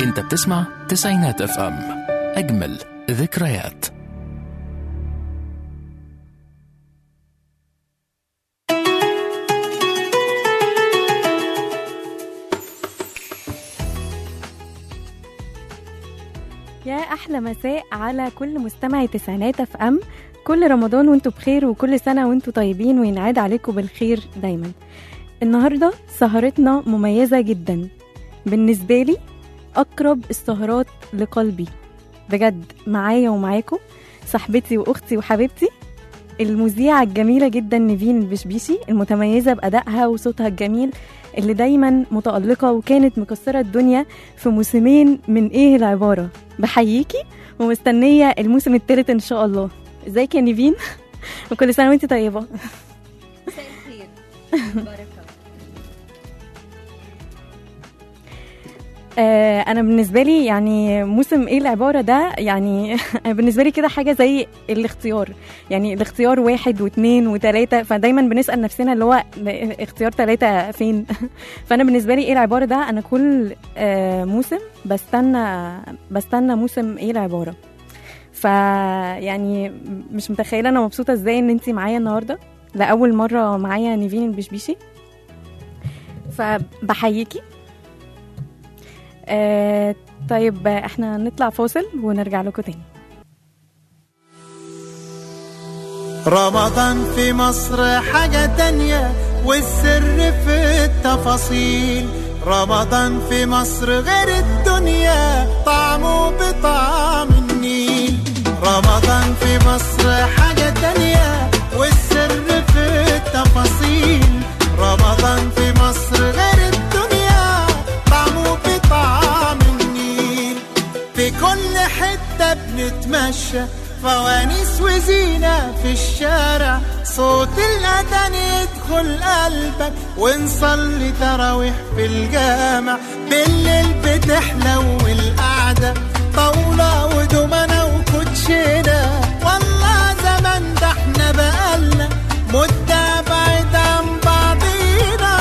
انت بتسمع تسعينات اف ام اجمل ذكريات يا احلى مساء على كل مستمعي تسعينات اف ام كل رمضان وانتوا بخير وكل سنه وانتوا طيبين وينعاد عليكم بالخير دايما النهارده سهرتنا مميزه جدا بالنسبه لي اقرب السهرات لقلبي بجد معايا ومعاكم صاحبتي واختي وحبيبتي المذيعة الجميلة جدا نيفين البشبيشي المتميزة بأدائها وصوتها الجميل اللي دايما متألقة وكانت مكسرة الدنيا في موسمين من ايه العبارة بحييكي ومستنية الموسم الثالث ان شاء الله ازيك يا نيفين وكل سنة وانت طيبة مساء الخير بركة آه انا بالنسبه لي يعني موسم ايه العباره ده يعني بالنسبه لي كده حاجه زي الاختيار يعني الاختيار واحد واثنين وثلاثه فدايما بنسال نفسنا اللي هو اختيار ثلاثه فين فانا بالنسبه لي ايه العباره ده انا كل آه موسم بستنى بستنى موسم ايه العباره فيعني مش متخيله انا مبسوطه ازاي ان انت معايا النهارده لاول مره معايا نيفين البشبيشي فبحييكي آه طيب احنا نطلع فاصل ونرجع لكم تاني رمضان في مصر حاجة تانية والسر في التفاصيل رمضان في مصر غير الدنيا طعمه بطعم النيل رمضان في مصر حاجة تانية والسر في التفاصيل رمضان في مصر غير الدنيا طعمه بطعم النيل في كل حتة بنتمشى فوانيس وزينة في الشارع صوت الأذان يدخل قلبك ونصلي تراويح في الجامع بالليل بتحلو القعدة طاولة ودومنة وكوتشينة والله زمان ده احنا بقالنا مدة بعيد عن بعضينا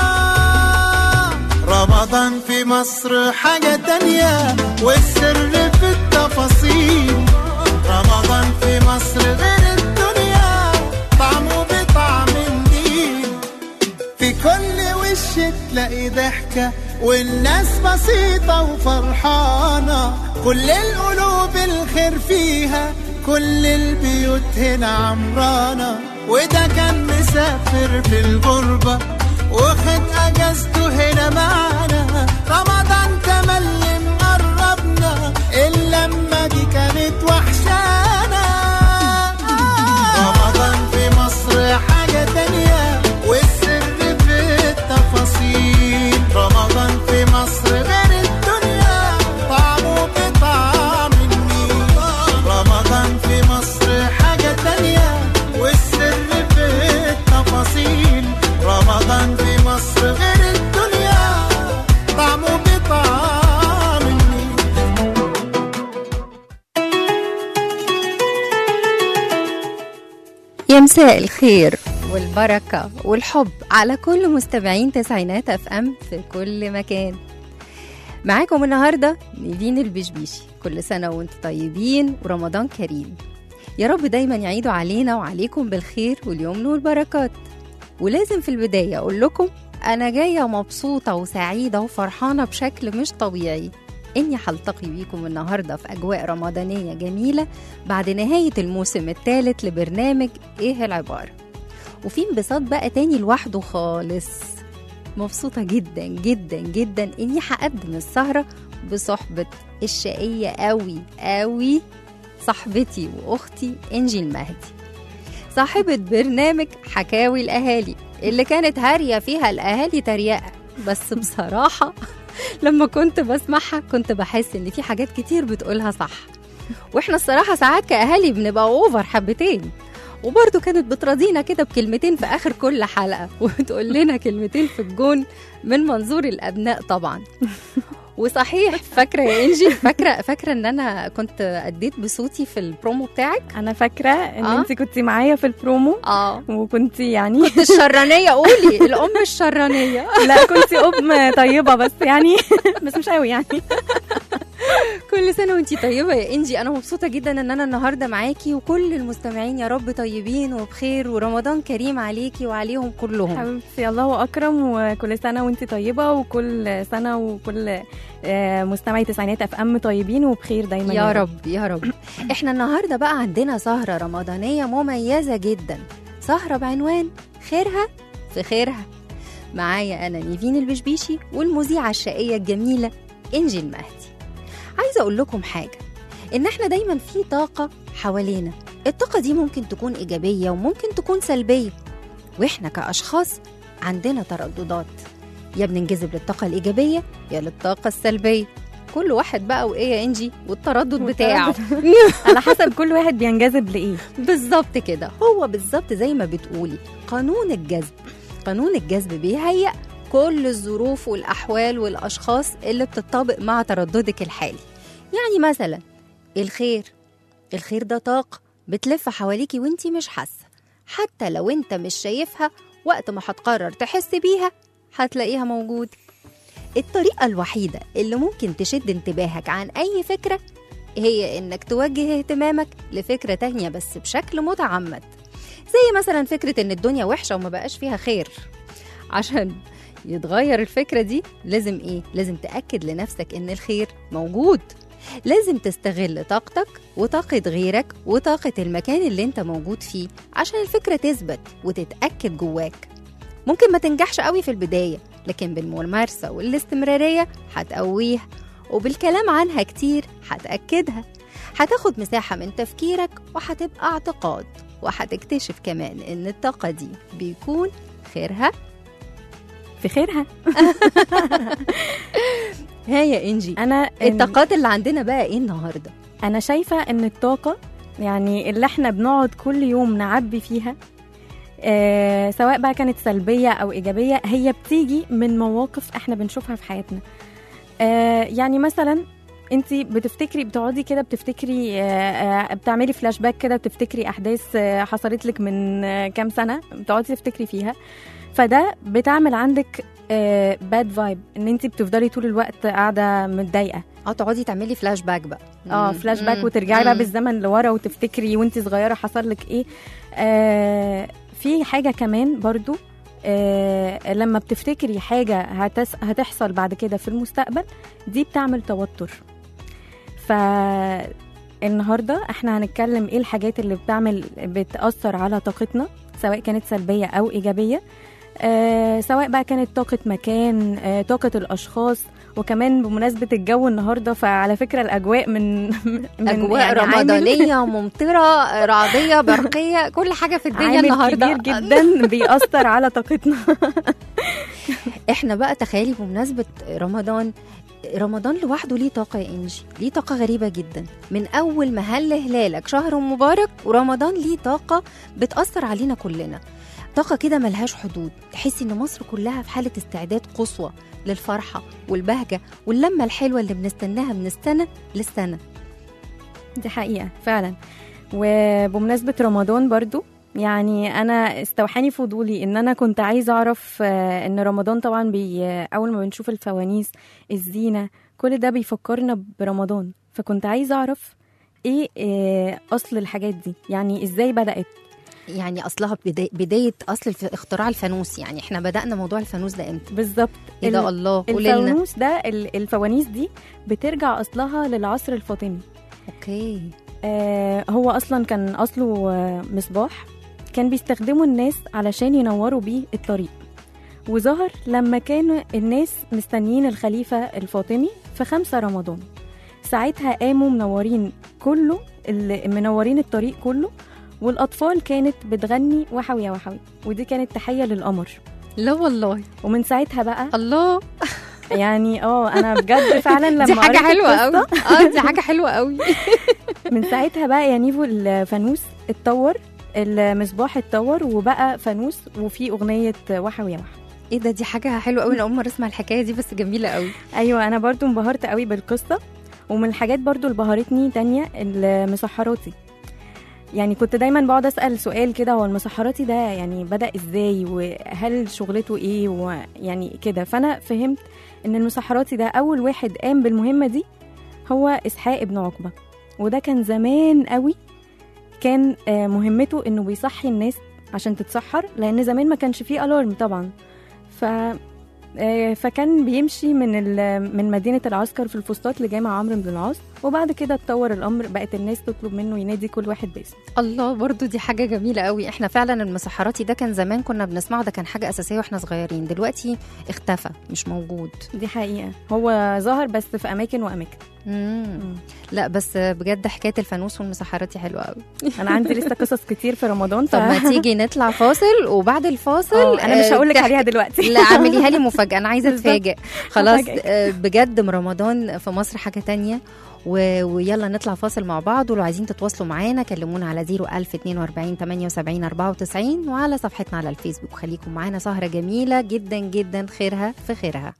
رمضان في مصر حاجة تانية والسر في التفاصيل رمضان في مصر غير الدنيا طعمه بطعم النيل في كل وش تلاقي ضحكة والناس بسيطة وفرحانة كل القلوب الخير فيها كل البيوت هنا عمرانة وده كان مسافر في الغربة واخد اجازته هنا معانا رمضان تملي مقربنا اللمة دي كانت وحشانا رمضان في مصر حاجة تانية والسر في التفاصيل رمضان في مصر غير الدنيا طعمه بطعم النيل رمضان في مصر حاجة تانية والسر في التفاصيل رمضان في مصر غير الدنيا طعمه بطعم النيل يا مساء الخير والبركة والحب على كل مستمعين تسعينات اف ام في كل مكان معاكم النهاردة نيفين البشبيشي كل سنة وانتم طيبين ورمضان كريم يا رب دايما يعيدوا علينا وعليكم بالخير واليمن والبركات ولازم في البداية أقول لكم أنا جاية مبسوطة وسعيدة وفرحانة بشكل مش طبيعي إني هلتقي بيكم النهاردة في أجواء رمضانية جميلة بعد نهاية الموسم الثالث لبرنامج إيه العبارة وفي انبساط بقى تاني لوحده خالص مبسوطة جدا جدا جدا إني هقدم السهرة بصحبة الشقية قوي قوي صاحبتي وأختي إنجي المهدي صاحبة برنامج حكاوي الأهالي اللي كانت هارية فيها الأهالي تريقة بس بصراحة لما كنت بسمعها كنت بحس إن في حاجات كتير بتقولها صح واحنا الصراحة ساعات كأهالي بنبقى اوفر حبتين وبرضه كانت بتراضينا كده بكلمتين في آخر كل حلقة وتقول لنا كلمتين في الجون من منظور الأبناء طبعا وصحيح فاكرة يا إنجي فاكرة فاكرة إن أنا كنت أديت بصوتي في البرومو بتاعك انا فاكره ان آه. انت كنت معايا في البرومو اه وكنت يعني كنت الشرانية قولي الأم الشرانية لا كنت ام طيبه بس يعني بس مش قوي يعني كل سنه وانتي طيبه يا انجي انا مبسوطه جدا ان انا النهارده معاكي وكل المستمعين يا رب طيبين وبخير ورمضان كريم عليكي وعليهم كلهم حبيبتي الله اكرم وكل سنه وانت طيبه وكل سنه وكل آه، مستمعي تسعينات اف ام طيبين وبخير دايما يا رب يا رب احنا النهارده بقى عندنا سهره رمضانيه مميزه جدا سهره بعنوان خيرها في خيرها معايا انا نيفين البشبيشي والمذيعه الشقيه الجميله انجي المهدي عايزه اقول لكم حاجه ان احنا دايما في طاقه حوالينا الطاقه دي ممكن تكون ايجابيه وممكن تكون سلبيه واحنا كاشخاص عندنا ترددات يا بننجذب للطاقه الايجابيه يا للطاقه السلبيه كل واحد بقى وايه يا انجي والتردد بتاعه على حسب كل واحد بينجذب لايه بالظبط كده هو بالظبط زي ما بتقولي قانون الجذب قانون الجذب بيهيأ كل الظروف والأحوال والأشخاص اللي بتطابق مع ترددك الحالي يعني مثلا الخير الخير ده طاقة بتلف حواليكي وانتي مش حاسة حتى لو انت مش شايفها وقت ما هتقرر تحس بيها هتلاقيها موجودة الطريقة الوحيدة اللي ممكن تشد انتباهك عن أي فكرة هي إنك توجه اهتمامك لفكرة تانية بس بشكل متعمد زي مثلا فكرة إن الدنيا وحشة وما بقاش فيها خير عشان يتغير الفكرة دي لازم إيه؟ لازم تأكد لنفسك إن الخير موجود لازم تستغل طاقتك وطاقة غيرك وطاقة المكان اللي انت موجود فيه عشان الفكرة تثبت وتتأكد جواك ممكن ما تنجحش قوي في البداية لكن بالممارسة والاستمرارية هتقويها وبالكلام عنها كتير هتأكدها هتاخد مساحة من تفكيرك وهتبقى اعتقاد وهتكتشف كمان ان الطاقة دي بيكون خيرها في خيرها ها يا انجي انا الطاقات اللي عندنا بقى ايه النهارده انا شايفه ان الطاقه يعني اللي احنا بنقعد كل يوم نعبي فيها آه سواء بقى كانت سلبيه او ايجابيه هي بتيجي من مواقف احنا بنشوفها في حياتنا آه يعني مثلا انت بتفتكري بتقعدي كده بتفتكري آه آه بتعملي فلاش باك كده بتفتكري احداث آه حصلت لك من آه كام سنه بتقعدي تفتكري فيها فده بتعمل عندك باد فايب ان انت بتفضلي طول الوقت قاعده متضايقه اه تقعدي تعملي فلاش باك بقى اه مم. فلاش باك مم. وترجعي بقى مم. بالزمن لورا وتفتكري وانت صغيره حصل لك ايه آه في حاجه كمان برضو آه لما بتفتكري حاجه هتس هتحصل بعد كده في المستقبل دي بتعمل توتر فالنهارده احنا هنتكلم ايه الحاجات اللي بتعمل بتاثر على طاقتنا سواء كانت سلبيه او ايجابيه آه سواء بقى كانت طاقة مكان آه طاقة الأشخاص وكمان بمناسبة الجو النهاردة فعلى فكرة الأجواء من, من اجواء يعني عامل- رمضانيه ممطره رعديه برقيه كل حاجه في الدنيا عامل النهارده كبير جدا بيأثر على طاقتنا احنا بقى تخيلي بمناسبه رمضان رمضان لوحده ليه طاقة يا إنجي ليه طاقة غريبة جدا من أول ما هل هلالك شهر مبارك ورمضان ليه طاقة بتأثر علينا كلنا طاقة كده ملهاش حدود تحسي إن مصر كلها في حالة استعداد قصوى للفرحة والبهجة واللمة الحلوة اللي بنستناها من السنة للسنة دي حقيقة فعلا وبمناسبة رمضان برضو يعني أنا استوحاني فضولي إن أنا كنت عايزة أعرف آه، إن رمضان طبعا بي أول ما بنشوف الفوانيس الزينة كل ده بيفكرنا برمضان فكنت عايزة أعرف إيه آه، أصل الحاجات دي يعني إزاي بدأت يعني أصلها بداية, بداية أصل الف... اختراع الفانوس يعني احنا بدأنا موضوع الفانوس ده إمتى؟ بالظبط إيه ال- ده الله قولي لنا الفانوس ده ال- الفوانيس دي بترجع أصلها للعصر الفاطمي أوكي آه، هو اصلا كان اصله آه، مصباح كان بيستخدمه الناس علشان ينوروا بيه الطريق وظهر لما كانوا الناس مستنيين الخليفة الفاطمي في خمسة رمضان ساعتها قاموا منورين كله اللي منورين الطريق كله والأطفال كانت بتغني وحوي يا وحوي ودي كانت تحية للقمر لا والله ومن ساعتها بقى الله يعني اه انا بجد فعلا لما دي حاجة قريت حلوة القصة قوي اه دي حاجة حلوة قوي من ساعتها بقى يا نيفو الفانوس اتطور المصباح اتطور وبقى فانوس وفي اغنيه وحوي يا وحوي ايه ده دي حاجة حلوة قوي انا اول مرة اسمع الحكاية دي بس جميلة قوي ايوه انا برضو انبهرت قوي بالقصه ومن الحاجات برضو اللي بهرتني تانية المسحراتي يعني كنت دايما بقعد اسال سؤال كده هو المسحراتي ده يعني بدا ازاي وهل شغلته ايه ويعني كده فانا فهمت ان المسحراتي ده اول واحد قام بالمهمه دي هو اسحاق ابن عقبه وده كان زمان قوي كان آه، مهمته انه بيصحي الناس عشان تتسحر لان زمان ما كانش فيه الارم طبعا ف آه، فكان بيمشي من ال- من مدينه العسكر في الفسطاط لجامع عمرو بن العاص وبعد كده اتطور الامر بقت الناس تطلب منه ينادي كل واحد باسمه الله برضو دي حاجة جميلة قوي احنا فعلا المسحراتي ده كان زمان كنا بنسمعه ده كان حاجة أساسية واحنا صغيرين دلوقتي اختفى مش موجود دي حقيقه هو ظهر بس في اماكن واماكن مم. لا بس بجد حكاية الفانوس والمسحراتي حلوة قوي انا عندي لسه قصص كتير في رمضان طب ما تيجي نطلع فاصل وبعد الفاصل آه، انا مش آه، هقول لك تحكي- عليها دلوقتي لا اعمليها لي مفاجأة أنا عايزة بالظبط. أتفاجئ خلاص هفاجئك. آه، بجد رمضان في مصر حاجة تانية و... ويلا نطلع فاصل مع بعض ولو عايزين تتواصلوا معانا كلمونا على 01042 78 94 وعلى صفحتنا على الفيسبوك خليكم معانا سهرة جميلة جدا جدا خيرها في خيرها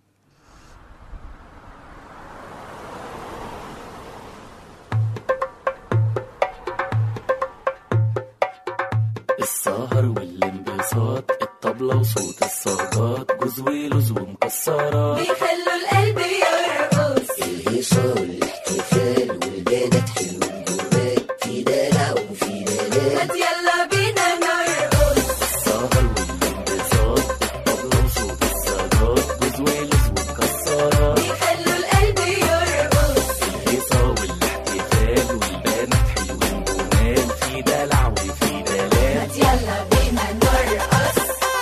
السهر والانبساط الطبلة وصوت الصاجات جوز ولوز ومكسرات بيخلوا القلب يرقص الهيصة والاحتفال والبنات حلوين جمال في دلع وفي دلال هات يلا بينا نرقص السهر والانبساط الطبلة وصوت الصاجات جوز ولوز ومكسرات بيخلوا القلب يرقص الهيصة والاحتفال والبنات حلوين جمال في دلع وفي دلال هات يلا بينا نرقص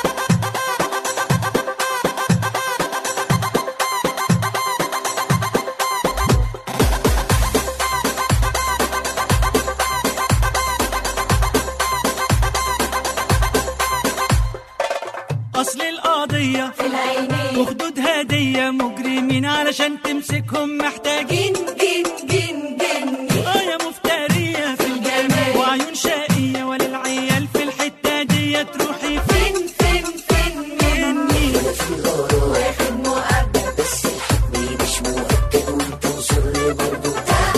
أصل القضية في العينين وخدود هدية مجرمين علشان تمسكهم محتاجين جن جن جن جن آه يا مفترية في الجمال وعيون شقية وللعيال في الحتة دي تروحي فين فين فين فين مني واخد مؤبد بس الحكم مش مؤكد وانتوا سر برضو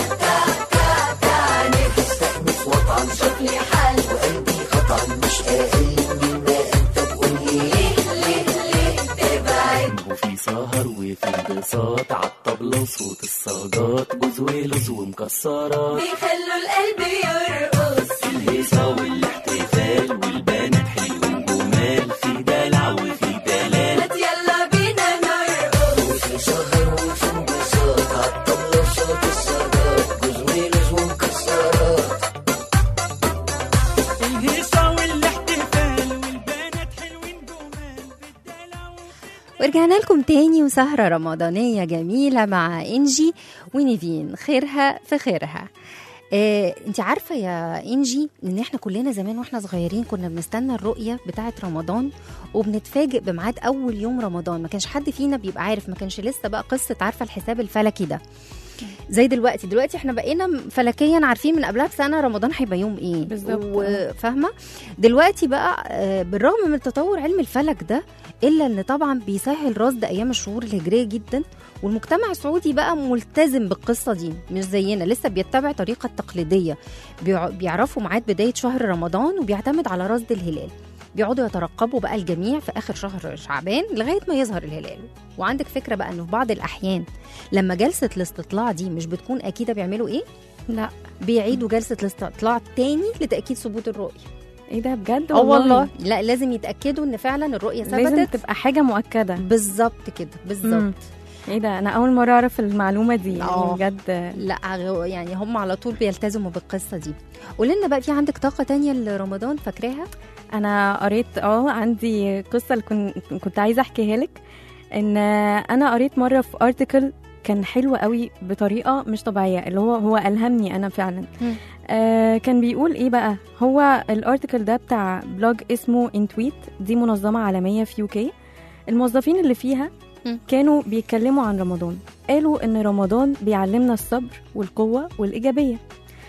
تعال استأنف وطعا شوف لي حل وقلبي قطعا مش أقل مما أنت تقول لي ليه ليه ليه تبعد وفي سهر وفي انبساط عالطبلة وصوت الصاجات جوز ولوز ومكسرات بيخلوا القلب يرقص الهيصة والاحتفال والبنات حلوين جمال في دلع وفي دلال هات يلا بينا نرقص وفي سهر وفي انبساط عالطبلة وصوت الصاجات جوز ولوز ومكسرات الهيصة والاحتفال والبنات حلوين جمال بالدلع ورجعنا لكم تاني وسهرة رمضانية جميلة مع إنجي ونيفين خيرها في خيرها آه، انت عارفة يا إنجي ان احنا كلنا زمان واحنا صغيرين كنا بنستنى الرؤية بتاعة رمضان وبنتفاجئ بميعاد أول يوم رمضان ما كانش حد فينا بيبقى عارف ما كانش لسه بقى قصة عارفة الحساب الفلكي ده زي دلوقتي دلوقتي احنا بقينا فلكيا عارفين من قبلها بسنه رمضان هيبقى يوم ايه بالظبط. وفاهمه دلوقتي بقى آه، بالرغم من تطور علم الفلك ده الا ان طبعا بيسهل رصد ايام الشهور الهجريه جدا والمجتمع السعودي بقى ملتزم بالقصه دي مش زينا لسه بيتبع طريقه تقليديه بيع- بيعرفوا ميعاد بدايه شهر رمضان وبيعتمد على رصد الهلال بيقعدوا يترقبوا بقى الجميع في اخر شهر شعبان لغايه ما يظهر الهلال وعندك فكره بقى انه في بعض الاحيان لما جلسه الاستطلاع دي مش بتكون اكيده بيعملوا ايه لا بيعيدوا جلسه الاستطلاع تاني لتاكيد ثبوت الرؤيه ايه ده بجد اه والله لا لازم يتاكدوا ان فعلا الرؤيه لازم ثبتت تبقى حاجه مؤكده بالظبط كده مم. بالظبط ايه ده انا اول مره اعرف المعلومه دي يعني آه. بجد لا غ- يعني هم على طول بيلتزموا بالقصه دي قولي لنا بقى في عندك طاقه تانية لرمضان فاكراها انا قريت اه عندي قصه اللي كنت كنت عايزه احكيها لك ان انا قريت مره في ارتكل كان حلو قوي بطريقه مش طبيعيه اللي هو هو الهمني انا فعلا مم. آه كان بيقول ايه بقى هو الارتكل ده بتاع بلوج اسمه انتويت دي منظمه عالميه في يوكي الموظفين اللي فيها مم. كانوا بيتكلموا عن رمضان قالوا ان رمضان بيعلمنا الصبر والقوه والايجابيه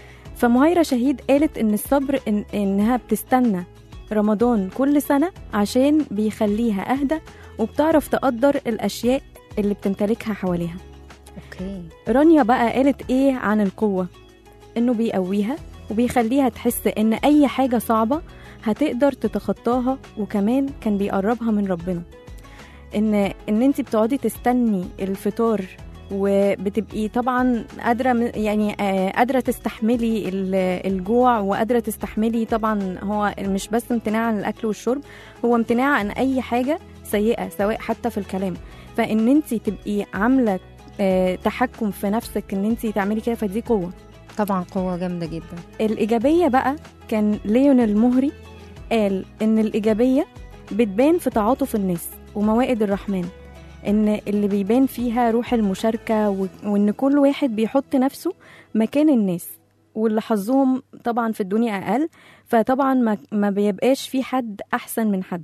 فمهيرة شهيد قالت ان الصبر إن انها بتستنى رمضان كل سنة عشان بيخليها أهدى وبتعرف تقدر الأشياء اللي بتمتلكها حواليها اوكي رانيا بقى قالت إيه عن القوة إنه بيقويها وبيخليها تحس إن أي حاجة صعبة هتقدر تتخطاها وكمان كان بيقربها من ربنا إن إن أنت بتقعدي تستني الفطار وبتبقي طبعا قادره م- يعني آه، قادره تستحملي ال- الجوع وقادره تستحملي طبعا هو مش بس امتناع عن الاكل والشرب هو امتناع عن اي حاجه سيئه سواء حتى في الكلام فان انت تبقي عامله آه، تحكم في نفسك ان انت تعملي كده فدي قوه طبعا قوه جامده جدا الإيجابية بقى كان ليون المهري قال إن الإيجابية بتبان في تعاطف الناس وموائد الرحمن إن اللي بيبان فيها روح المشاركة و- وإن كل واحد بيحط نفسه مكان الناس واللي حظهم طبعا في الدنيا أقل فطبعا ما, ما بيبقاش في حد أحسن من حد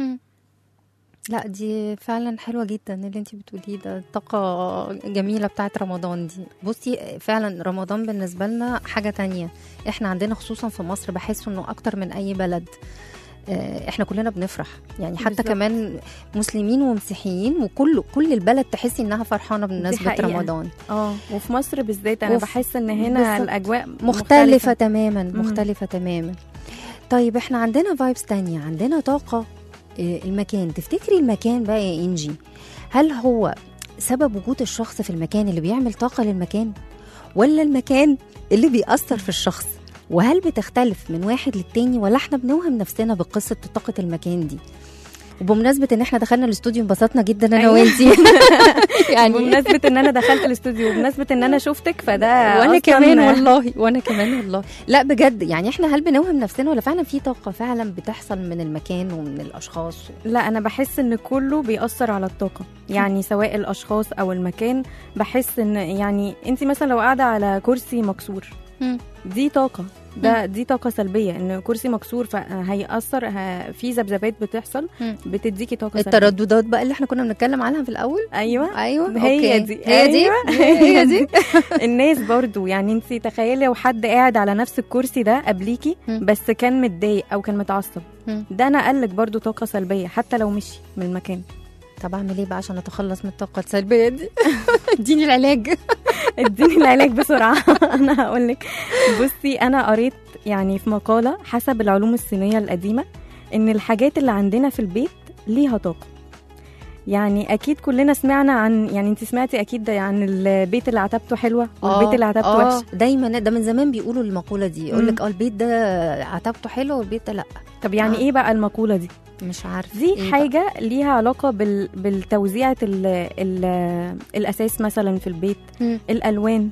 لا دي فعلا حلوة جدا اللي انت بتقوليه ده طاقة جميلة بتاعت رمضان دي بصي فعلا رمضان بالنسبة لنا حاجة تانية احنا عندنا خصوصا في مصر بحس انه اكتر من اي بلد آه، احنا كلنا بنفرح يعني حتى بالظبط. كمان مسلمين ومسيحيين وكل كل البلد تحسي انها فرحانة بمناسبة حقيقة. رمضان اه وفي مصر بالذات أنا وف- بحس إن هنا بالظبط. الأجواء مختلفة تماما مم. مختلفة تماما طيب احنا عندنا فايبس تانية عندنا طاقة آه، المكان تفتكري المكان بقى يا انجي هل هو سبب وجود الشخص في المكان اللي بيعمل طاقة للمكان ولا المكان اللي بيأثر في الشخص وهل بتختلف من واحد للتاني ولا احنا بنوهم نفسنا بقصة طاقة المكان دي وبمناسبة ان احنا دخلنا الاستوديو انبسطنا جدا انا أيوة. وانتي يعني بمناسبة إن أنا دخلت الاستوديو وبمناسبة إن أنا شفتك فده وانا أصلاً- كمان والله وانا كمان والله لا بجد يعني احنا هل بنوهم نفسنا ولا فعلا في طاقه فعلا بتحصل من المكان ومن الاشخاص لا انا بحس ان كله بيأثر على الطاقه يعني سواء الاشخاص او المكان بحس ان يعني انت مثلا لو قاعده على كرسي مكسور مم. دي طاقه ده دي طاقه سلبيه ان كرسي مكسور فهيأثر ه- في ذبذبات بتحصل مم. بتديكي طاقه سلبيه الترددات بقى اللي احنا كنا بنتكلم عنها في الاول ايوه ايوه هي أوكي. دي هي دي أيوة. هي دي الناس برضو يعني انت تخيلي لو حد قاعد على نفس الكرسي ده قبليكي مم. بس كان متضايق او كان متعصب مم. ده نقلك برضو طاقه سلبيه حتى لو مشي من المكان طب اعمل ايه بقى عشان اتخلص من الطاقه السلبيه دي اديني العلاج اديني العلاج بسرعه انا هقول لك بصي انا قريت يعني في مقاله حسب العلوم الصينيه القديمه ان الحاجات اللي عندنا في البيت ليها طاقه يعني اكيد كلنا سمعنا عن يعني انت سمعتي اكيد ده عن البيت اللي عتبته حلوه والبيت اللي عتبته آه، وحش دايما ده من زمان بيقولوا المقوله دي يقول مم. لك اه البيت ده عتبته حلو والبيت ده لا طب يعني آه. ايه بقى المقوله دي مش عارفه دي إيه حاجه ليها علاقه بال... بالتوزيعه ال... ال... الاساس مثلا في البيت مم. الالوان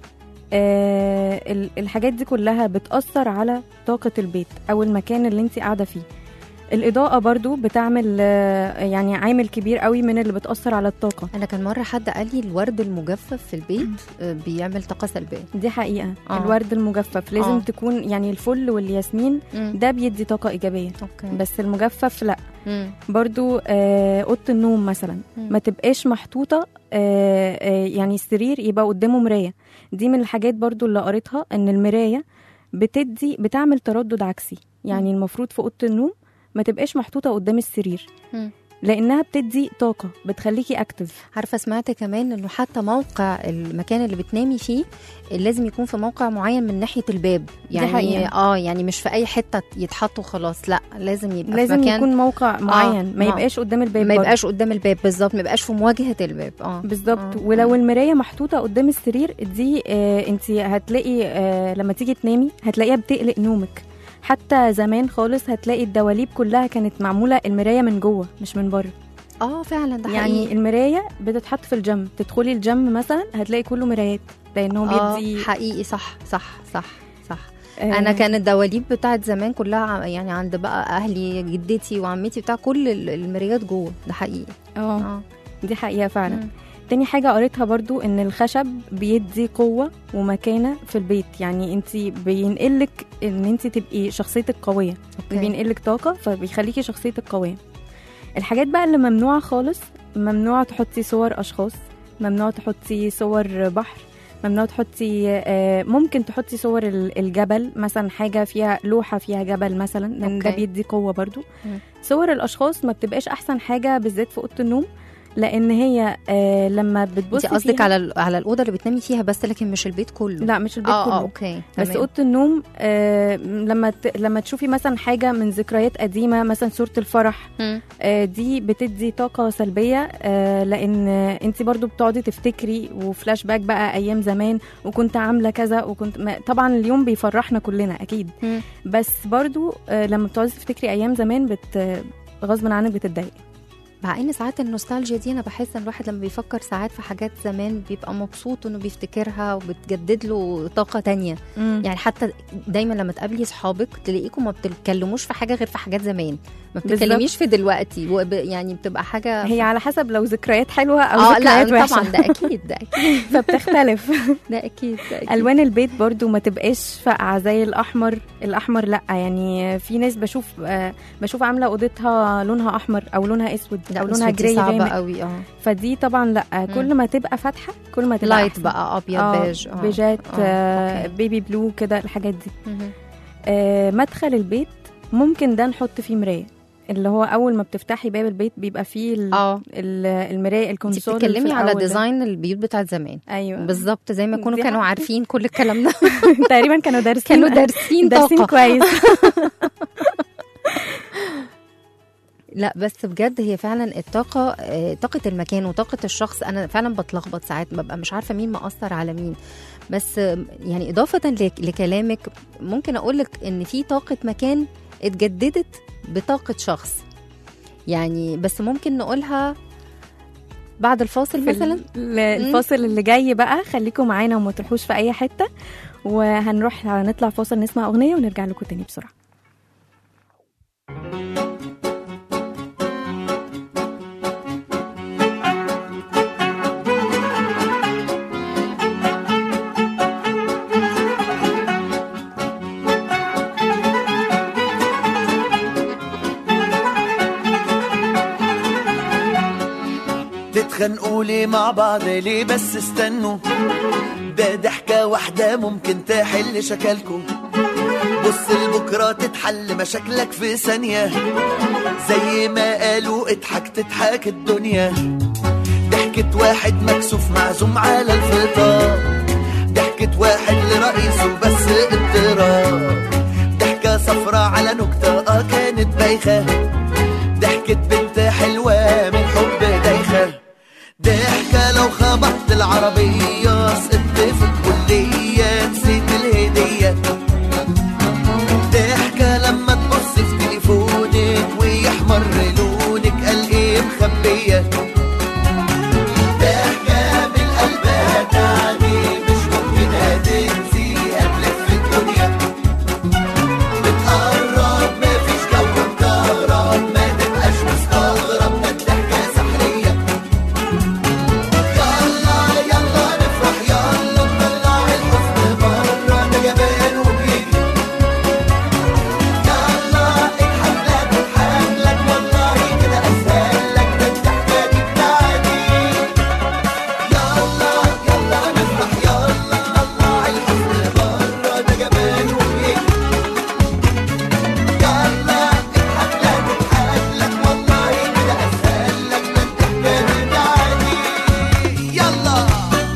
آه ال- الحاجات دي كلها بتاثر على طاقه البيت او المكان اللي انت قاعده فيه الاضاءه برضو بتعمل آه يعني عامل كبير قوي من اللي بتاثر على الطاقه انا كان مره حد قال لي الورد المجفف في البيت آه، بيعمل طاقه سلبيه دي حقيقه آه. آه. الورد المجفف لازم آه. آه. تكون يعني الفل والياسمين مم. ده بيدي طاقه ايجابيه اوكي بس المجفف لا مم. برضو آه، اوضه النوم مثلا مم. ما تبقاش محطوطه آه، آه، يعني السرير يبقى قدامه مرايه دي من الحاجات برضو اللي قريتها ان المرايه بتدي بتعمل تردد عكسي يعني المفروض في اوضه النوم ما تبقاش محطوطه قدام السرير مم. لانها بتدي طاقه بتخليكي اكتف عارفه سمعت كمان انه حتى موقع المكان اللي بتنامي فيه لازم يكون في موقع معين من ناحيه الباب يعني حقيقة. اه يعني مش في اي حته يتحط وخلاص لا لازم يبقى في لازم مكان يكون موقع معين ما آه. يبقاش قدام الباب ما برضو. يبقاش قدام الباب بالظبط ما يبقاش في مواجهه الباب اه بالظبط آه. ولو المرايه محطوطه قدام السرير دي آه انت هتلاقي آه لما تيجي تنامي هتلاقيها بتقلق نومك حتى زمان خالص هتلاقي الدواليب كلها كانت معموله المرايه من جوه مش من بره اه فعلا ده يعني حقيقي المرايه بتتحط في الجيم تدخلي الجيم مثلا هتلاقي كله مرايات لانه اه بيدي حقيقي صح صح صح صح آه انا كان الدواليب بتاعت زمان كلها ع- يعني عند بقى اهلي جدتي وعمتي بتاع كل ال- المرايات جوه ده حقيقي اه اه دي حقيقه فعلا مم. تاني حاجة قريتها برضو ان الخشب بيدي قوة ومكانة في البيت يعني انت بينقلك ان انت تبقي شخصيتك قوية أوكي. بينقلك طاقة فبيخليكي شخصيتك قوية الحاجات بقى اللي ممنوعة خالص ممنوع تحطي صور اشخاص ممنوع تحطي صور بحر ممنوع تحطي آه، ممكن تحطي صور ال- الجبل مثلا حاجة فيها لوحة فيها جبل مثلا لان ده أوكي. بيدي قوة برضو مم. صور الاشخاص ما بتبقاش احسن حاجة بالذات في اوضة النوم لان هي آه لما بتبص انت قصدك فيها- على ال- على الاوضه اللي بتنامي فيها بس لكن مش البيت كله لا مش البيت اه كله اه اوكي بس تمام. اوضه النوم آه لما ت... لما تشوفي مثلا حاجه من ذكريات قديمه مثلا صوره الفرح مم. آه دي بتدي طاقه سلبيه آه لان آه انت برضو بتقعدي تفتكري وفلاش باك بقى ايام زمان وكنت عامله كذا وكنت ما... طبعا اليوم بيفرحنا كلنا اكيد مم. بس برضو آه لما بتقعدي تفتكري ايام زمان بت غصب عنك بتتضايقي مع ان ساعات النوستالجيا دي انا بحس ان الواحد لما بيفكر ساعات في حاجات زمان بيبقى مبسوط انه بيفتكرها وبتجدد له طاقه تانية يعني حتى دايما لما تقابلي صحابك تلاقيكم ما بتتكلموش في حاجه غير في حاجات زمان ما بالظبط. بتتكلميش في دلوقتي وب... يعني بتبقى حاجه هي على حسب لو ذكريات حلوه او اه ذكريات لا وحشه طبعا ده اكيد ده اكيد فبتختلف ده اكيد ده أكيد. الوان البيت برضو ما تبقاش فاقعه زي الاحمر الاحمر لا يعني في ناس بشوف آه، بشوف عامله اوضتها لونها احمر او لونها اسود لا او بس لونها دي جراي صعبه غامق قوي اه فدي طبعا لا كل ما تبقى فاتحه كل ما تبقى لايت أحسن. بقى ابيض آه، بيج آه. بيجات آه، آه أوكي. بيبي بلو كده الحاجات دي مهم. آه مدخل البيت ممكن ده نحط فيه مرايه اللي هو اول ما بتفتحي باب البيت بيبقى فيه ال- اه ال- المرايه انت الكونسول اللي في بتتكلمي على الأول ده. ديزاين البيوت بتاعت زمان ايوه بالظبط زي ما يكونوا دي كانوا حاجة. عارفين كل الكلام ده تقريبا كانوا دارسين كانوا دارسين دارسين طاقه كويس لا بس بجد هي فعلا الطاقة آه، طاقة المكان وطاقة الشخص أنا فعلا بتلخبط ساعات ببقى مش عارفة مين مأثر على مين بس آه، يعني إضافة لك- لكلامك ممكن أقولك إن في طاقة مكان اتجددت بطاقة شخص يعني بس ممكن نقولها بعد الفاصل في مثلا ال- الفاصل اللي جاي بقى خليكم معانا وما تروحوش في اي حته وهنروح نطلع فاصل نسمع اغنيه ونرجع لكم تاني بسرعه تتخانقوا ليه مع بعض ليه بس استنوا ده ضحكة واحدة ممكن تحل شكلكوا بص لبكرة تتحل مشاكلك في ثانية زي ما قالوا اضحك تضحك الدنيا ضحكة واحد مكسوف معزوم على الفطار ضحكة واحد لرئيسه بس اضطراب ضحكة صفرة على نكتة اه كانت بايخة ضحكة بنت حلوة من حب دايخة ضحكة لو خبطت العربية سقطت في الكلية نسيت الهدية ضحكة لما تبص في تليفونك ويحمر لونك قال ايه مخبية ضحكة من قلبها تعني مش ممكن هتنسيها تلف الدنيا بتقرب مفيش جو مكهرب ما تبقاش مستغرب ده الضحكة سحرية يلا يلا نفرح يلا نطلع الحزن بره ده جبان وبيجي يلا اضحك لا تضحك لك والله كده اسهل لك ده الضحكة دي بتاعتي يلا يلا نفرح يلا نطلع الحزن بره ده جبان وبيجي يلا اضحك لا تضحك لك والله كده اسهل لك ده الضحكة دي بتاعتي يلا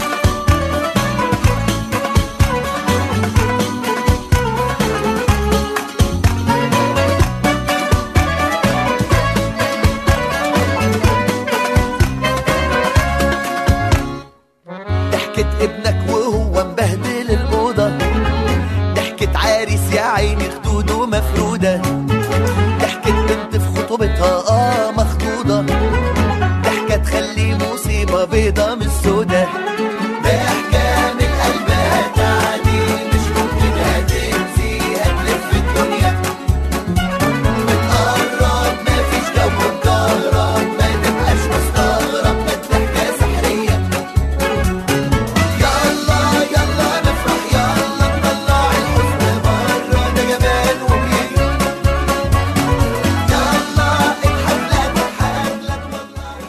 ضحكة ابنك وهو مبهدل الأوضة ضحكة عريس يا عيني خدوده مفرودة ضحكة بنت في خطوبتها اه مخطوطة ضحكة تخلي مصيبة بيضة من السودة ضحكة من قلبها تعدي مش ممكن هتنسيها تلف الدنيا بتقرب مفيش جو مكهرب ما تبقاش مستغرب ما الضحكة سحرية يلا يلا نفرح يلا نطلع الحزن بره ده جمال وبيجي يلا اضحك لا تضحك لك والله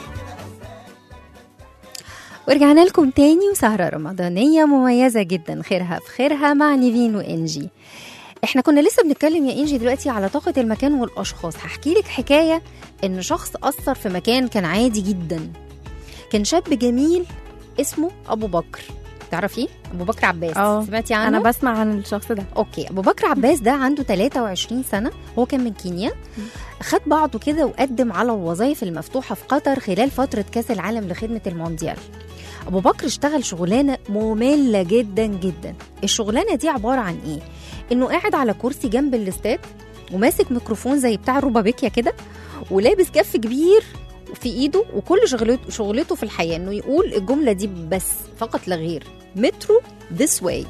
ورجعنا لكم تاني وسهرة رمضانية مميزة جدا خيرها في خيرها مع نيفين وإنجي احنا كنا لسه بنتكلم يا إنجي دلوقتي على طاقة المكان والأشخاص هحكي لك حكاية إن شخص أثر في مكان كان عادي جدا كان شاب جميل اسمه ابو بكر تعرفيه ابو بكر عباس اه. سمعتي عنه انا بسمع عن الشخص ده اوكي ابو بكر عباس ده عنده 23 سنه هو كان من كينيا خد بعضه كده وقدم على الوظائف المفتوحه في قطر خلال فتره كاس العالم لخدمه المونديال ابو بكر اشتغل شغلانه ممله جدا جدا الشغلانه دي عباره عن ايه انه قاعد على كرسي جنب الاستاد وماسك ميكروفون زي بتاع الروبابيكيا كده ولابس كف كبير في ايده وكل شغلته شغلته في الحياه انه يقول الجمله دي بس فقط لا غير مترو ذس واي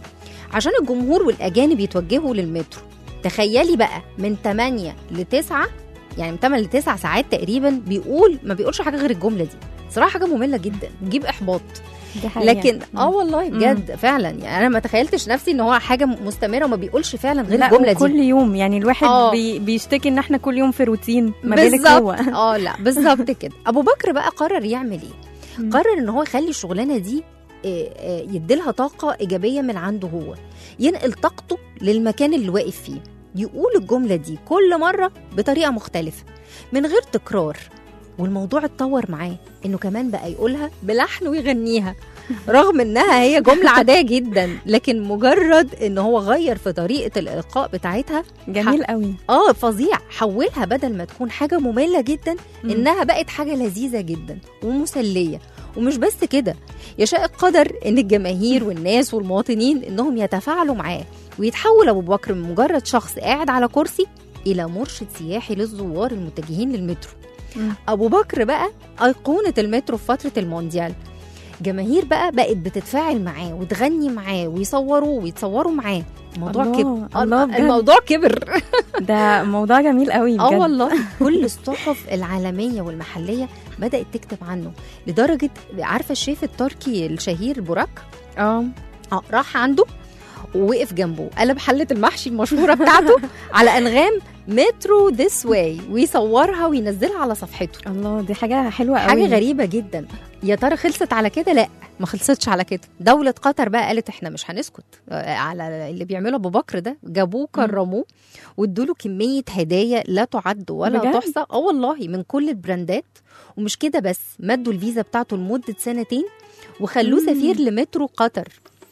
عشان الجمهور والاجانب يتوجهوا للمترو تخيلي بقى من 8 ل 9 يعني من 8 ل 9 ساعات تقريبا بيقول ما بيقولش حاجه غير الجمله دي صراحه حاجه ممله جدا بتجيب احباط دي حقيقة. لكن اه مم. والله بجد فعلا يعني انا ما تخيلتش نفسي ان هو حاجه مستمره وما بيقولش فعلا غير لا الجمله دي كل يوم يعني الواحد آه. بي بيشتكي ان احنا كل يوم في روتين ما بالك بالظبط هو اه لا بالظبط كده ابو بكر بقى قرر يعمل ايه مم. قرر ان هو يخلي الشغلانه دي آه، آه، يديلها طاقه ايجابيه من عنده هو ينقل طاقته للمكان اللي واقف فيه يقول الجمله دي كل مره بطريقه مختلفه من غير تكرار والموضوع اتطور معاه انه كمان بقى يقولها بلحن ويغنيها رغم انها هي جمله عاديه جدا لكن مجرد ان هو غير في طريقه الالقاء بتاعتها جميل قوي اه فظيع حولها بدل ما تكون حاجه ممله جدا مم. انها بقت حاجه لذيذه جدا ومسليه ومش بس كده يشاء القدر ان الجماهير والناس والمواطنين انهم يتفاعلوا معاه ويتحول ابو بكر من مجرد شخص قاعد على كرسي الى مرشد سياحي للزوار المتجهين للمترو مم. ابو بكر بقى ايقونه المترو في فتره المونديال جماهير بقى بقت بتتفاعل معاه وتغني معاه ويصوروه ويتصوروا معاه الموضوع الله، كبر الله بجد. الموضوع كبر ده موضوع جميل قوي بجد اه والله كل الصحف العالميه والمحليه بدات تكتب عنه لدرجه عارفه الشيف التركي الشهير بوراك اه اه راح عنده ووقف جنبه قلب حله المحشي المشهوره بتاعته على انغام مترو ذس واي ويصورها وينزلها على صفحته الله دي حاجه حلوه قوي حاجه غريبه جدا يا ترى خلصت على كده لا ما خلصتش على كده دولة قطر بقى قالت احنا مش هنسكت آه، على اللي بيعمله ابو بكر ده جابوه كرموه وادوا له كمية هدايا لا تعد ولا بجد؟ تحصى اه والله من كل البراندات ومش كده بس مدوا الفيزا بتاعته لمدة سنتين وخلوه مم. سفير لمترو قطر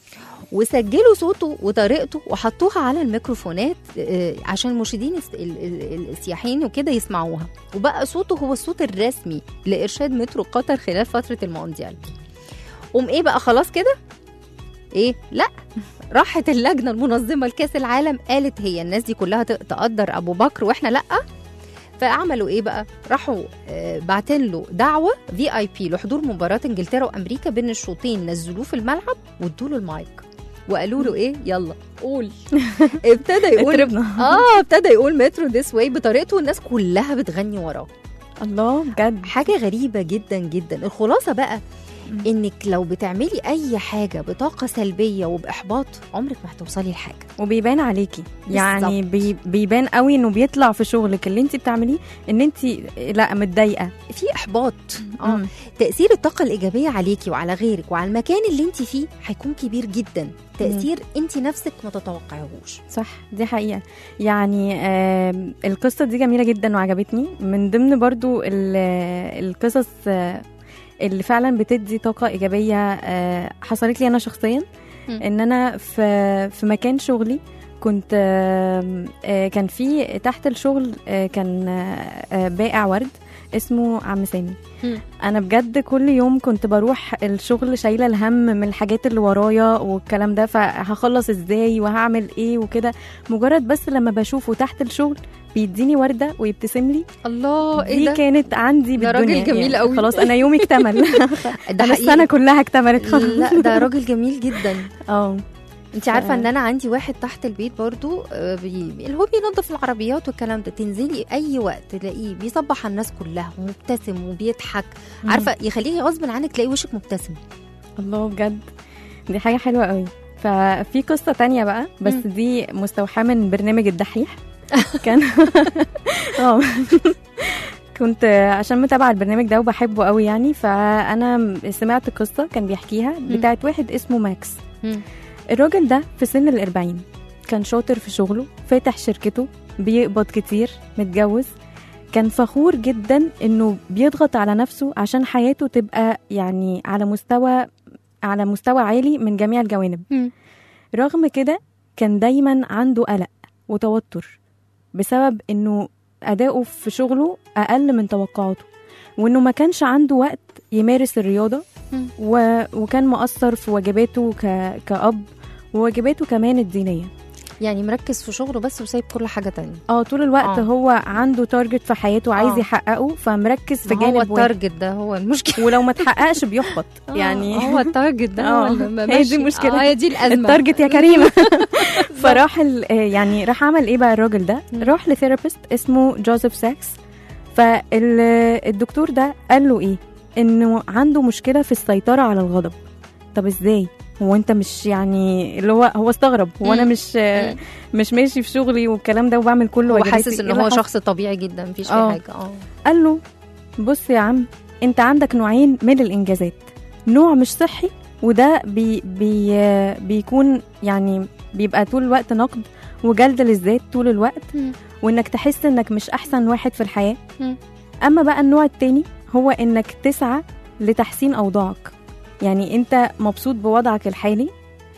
وسجلوا صوته وطريقته وحطوها على الميكروفونات آه، عشان المرشدين الس- ال- ال- السياحيين وكده يسمعوها وبقى صوته هو الصوت الرسمي لإرشاد مترو قطر خلال فترة المونديال قوم ايه بقى خلاص كده ايه لا راحت اللجنة المنظمة لكأس العالم قالت هي الناس دي كلها ت- تقدر أبو بكر وإحنا لأ فعملوا ايه بقى راحوا آه، باعتين له دعوه في اي بي لحضور مباراه انجلترا وامريكا بين الشوطين نزلوه في الملعب وادوا له المايك وقالوا له ايه يلا قول ابتدى يقول اضربنا اه ابتدى يقول مترو ذس واي بطريقته والناس كلها بتغني وراه الله بجد حاجه غريبه جدا جدا الخلاصه بقى انك لو بتعملي اي حاجه بطاقه سلبيه وباحباط عمرك ما هتوصلي لحاجه وبيبان عليكي يعني بالظبط. بي بيبان قوي انه بيطلع في شغلك اللي انت بتعمليه ان انت لا متضايقه في احباط اه مم. تاثير الطاقه الايجابيه عليكي وعلى غيرك وعلى المكان اللي انت فيه هيكون كبير جدا تاثير انت نفسك ما تتوقعهوش صح دي حقيقة يعني آم، القصة دي جميلة جدا وعجبتني من ضمن برضو ال- القصص آه، اللي فعلا بتدي طاقة إيجابية آه، حصلت لي أنا شخصيا مم. إن أنا في في مكان شغلي كنت آم، آه، كان في تحت الشغل آه، كان آه، آه، بائع ورد اسمه عم سامي مم. انا بجد كل يوم كنت بروح الشغل شايله الهم من الحاجات اللي ورايا والكلام ده فهخلص ازاي وهعمل ايه وكده مجرد بس لما بشوفه تحت الشغل بيديني ورده ويبتسم لي الله دي كانت عندي ده بالدنيا راجل جميل يعني قوي. خلاص انا يومي اكتمل ده انا السنه حقيقي كلها اكتملت خلاص لا ده راجل جميل جدا اه انت عارفه ان انا عندي واحد تحت البيت برضو آه، بي... اللي هو بينظف العربيات والكلام ده تنزلي اي وقت تلاقيه بيصبح على الناس كلها ومبتسم وبيضحك مم. عارفه يخليكي غصب عنك تلاقي وشك مبتسم الله بجد دي حاجة حلوة قوي ففي قصة تانية بقى بس مم. دي مستوحاة من برنامج الدحيح كان اه كنت عشان متابعة البرنامج ده وبحبه قوي يعني فأنا سمعت قصة كان بيحكيها بتاعت واحد اسمه ماكس مم. الراجل ده في سن الأربعين كان شاطر في شغله فاتح شركته بيقبض كتير متجوز كان فخور جدا انه بيضغط على نفسه عشان حياته تبقى يعني على مستوى على مستوى عالي من جميع الجوانب مم. رغم كده كان دايما عنده قلق وتوتر بسبب انه اداؤه في شغله اقل من توقعاته وانه ما كانش عنده وقت يمارس الرياضه مم. و... وكان مقصر في واجباته ك... كأب وواجباته كمان الدينيه يعني مركز في شغله بس وسايب كل حاجه تانية اه طول الوقت آه. هو عنده تارجت في حياته عايز آه. يحققه فمركز في ما هو جانب واحد التارجت ده هو المشكله ولو ما تحققش بيحبط يعني آه، هو التارجت ده هو آه، اللي هي دي ماشي. المشكلة. اه هي دي الازمه التارجت يا كريمه فراح ال- آه، يعني راح عمل ايه بقى الراجل ده مم. راح لثيرابيست اسمه جوزيف ساكس فالدكتور ده قال له ايه انه عنده مشكله في السيطره على الغضب طب ازاي هو انت مش يعني اللي هو هو استغرب هو انا مم. مش آه، مم. مش ماشي في شغلي والكلام ده وبعمل كل هو واجباتي حاسس إيه ان اللي هو حصل؟ شخص طبيعي جدا مفيش آه. فيه حاجه اه قال له بص يا عم انت عندك نوعين من الانجازات نوع مش صحي وده بي بي بيكون يعني بيبقى طول الوقت نقد وجلد للذات طول الوقت مم. وانك تحس انك مش احسن واحد في الحياه مم. اما بقى النوع التاني هو انك تسعى لتحسين اوضاعك يعني انت مبسوط بوضعك الحالي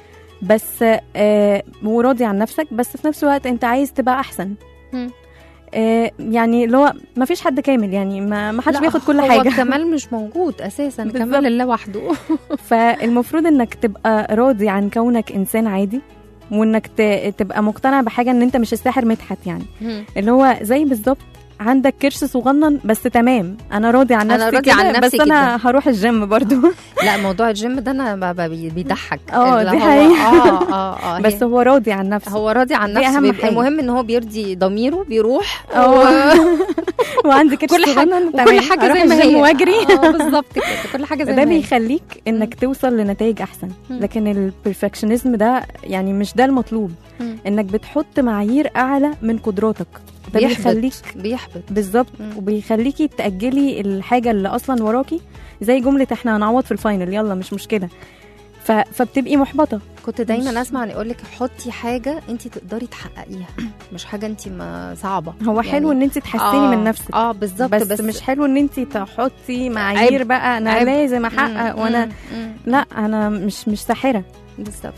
بس آه وراضي عن نفسك بس في نفس الوقت انت عايز تبقى احسن مم. آه يعني اللي هو ما فيش حد كامل يعني ما ما حدش لا، بياخد كل هو حاجه الكمال مش موجود اساسا بالظبط. الكمال لله وحده فالمفروض انك تبقى راضي عن كونك انسان عادي وانك ت- تبقى مقتنع بحاجه ان انت مش الساحر مدحت يعني اللي هو زي بالظبط عندك كرش صغنن بس تمام انا راضي عن أنا نفسي راضي عن كده، نفسي بس انا هروح الجيم برضو لا موضوع الجيم ده انا ب- ب- بيضحك اه، اللي دي هو- حقيقة. اه اه اه بس هي- هو راضي عن نفسه هو راضي عن دي نفسه أهم بيبقى حاجة. المهم ان هو بيرضي ضميره بيروح اه. وعندي كرش كل حاجه صغنن وكل تمام. حاجه أروح زي ما الجيم هي واجري اه بالظبط كده كل حاجه زي ده ما هي بيخليك انك توصل لنتائج احسن مم. لكن البرفكشنزم ده يعني مش ده المطلوب مم. انك بتحط معايير اعلى من قدراتك ده بيخليك بيحبط بيحبط بالظبط مم. وبيخليكي تأجلي الحاجة اللي أصلا وراكي زي جملة احنا هنعوض في الفاينل يلا مش مشكلة ف... فبتبقي محبطة كنت دايما مش- اسمع يقول لك حطي حاجه انت تقدري تحققيها مش حاجه انت ما صعبه هو يعني- حلو ان انت تحسني آه، من نفسك اه بالظبط بس, بس, بس مش حلو ان انت تحطي معايير عيب. بقى انا عيب. لازم احقق مم، وانا مم، مم. لا انا مش مش ساحرة بالظبط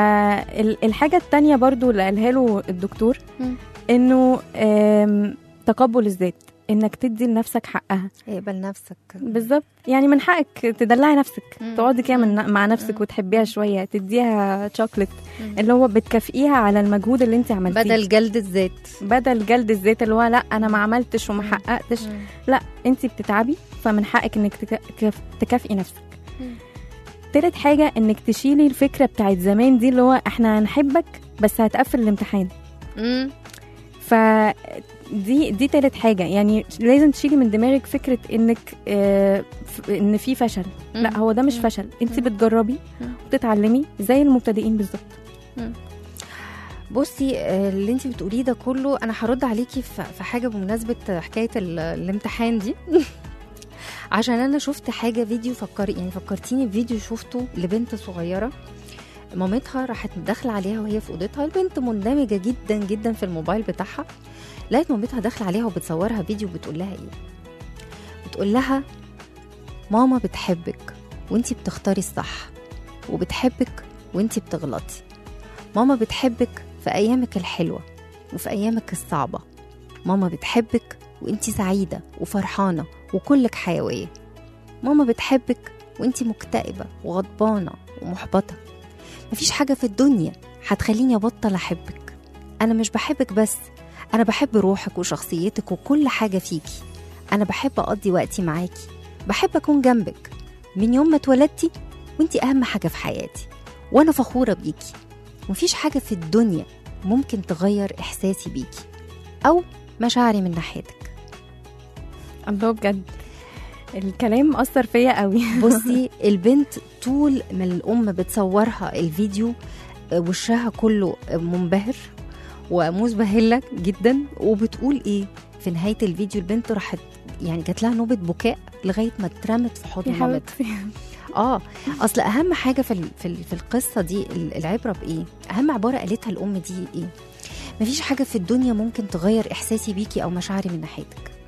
فالحاجة التانية برضو اللي قالها له الدكتور مم. انه آم، تقبل الذات انك تدي لنفسك حقها اقبل نفسك بالظبط يعني من حقك تدلعي نفسك مم. تقعدي كده من- مع نفسك مم. وتحبيها شويه تديها شوكليت مم. اللي هو بتكافئيها على المجهود اللي انت عملتيه بدل جلد الذات بدل جلد الذات اللي هو لا انا ما عملتش وما مم. حققتش لا انت بتتعبي فمن حقك انك تكا- كف- تكافئي نفسك مم. تالت حاجة انك تشيلي الفكرة بتاعت زمان دي اللي هو احنا هنحبك بس هتقفل الامتحان مم. ف دي دي تالت حاجة يعني لازم تشيلي من دماغك فكرة انك آه ف- ان في فشل لا هو ده مش مم. فشل انت مم. بتجربي مم. وبتتعلمي زي المبتدئين بالظبط بصي آه، اللي انت بتقوليه ده كله انا هرد عليكي في في حاجه بمناسبه حكايه ال- الامتحان دي عشان انا شفت حاجه فيديو فكر يعني فكرتيني بفيديو شفته لبنت صغيره مامتها راحت داخله عليها وهي في اوضتها البنت مندمجه جدا جدا في الموبايل بتاعها لقيت مامتها داخله عليها وبتصورها فيديو بتقول لها ايه بتقول لها ماما بتحبك وانتي بتختاري الصح وبتحبك وانتي بتغلطي ماما بتحبك في أيامك الحلوة وفي أيامك الصعبة ماما بتحبك وانتي سعيدة وفرحانة وكلك حيوية ماما بتحبك وانتي مكتئبة وغضبانة ومحبطة مفيش حاجة في الدنيا هتخليني أبطل أحبك أنا مش بحبك بس أنا بحب روحك وشخصيتك وكل حاجة فيكي أنا بحب أقضي وقتي معاكي بحب أكون جنبك من يوم ما اتولدتي وانتي أهم حاجة في حياتي وأنا فخورة بيكي مفيش حاجة في الدنيا ممكن تغير إحساسي بيكي أو مشاعري من ناحيتك الله بجد الكلام أثر فيا قوي بصي البنت طول ما الأم بتصورها الفيديو آه، وشها كله منبهر ومزبهلة جدا وبتقول إيه في نهاية الفيديو البنت راحت يعني جات لها نوبة بكاء لغاية ما اترمت في حضن يا مامتها حبيبتي اه اصل اهم حاجه في ال- في ال- في القصه دي ال- العبره بايه اهم عباره قالتها الام دي ايه مفيش حاجه في الدنيا ممكن تغير احساسي بيكي او مشاعري من ناحيتك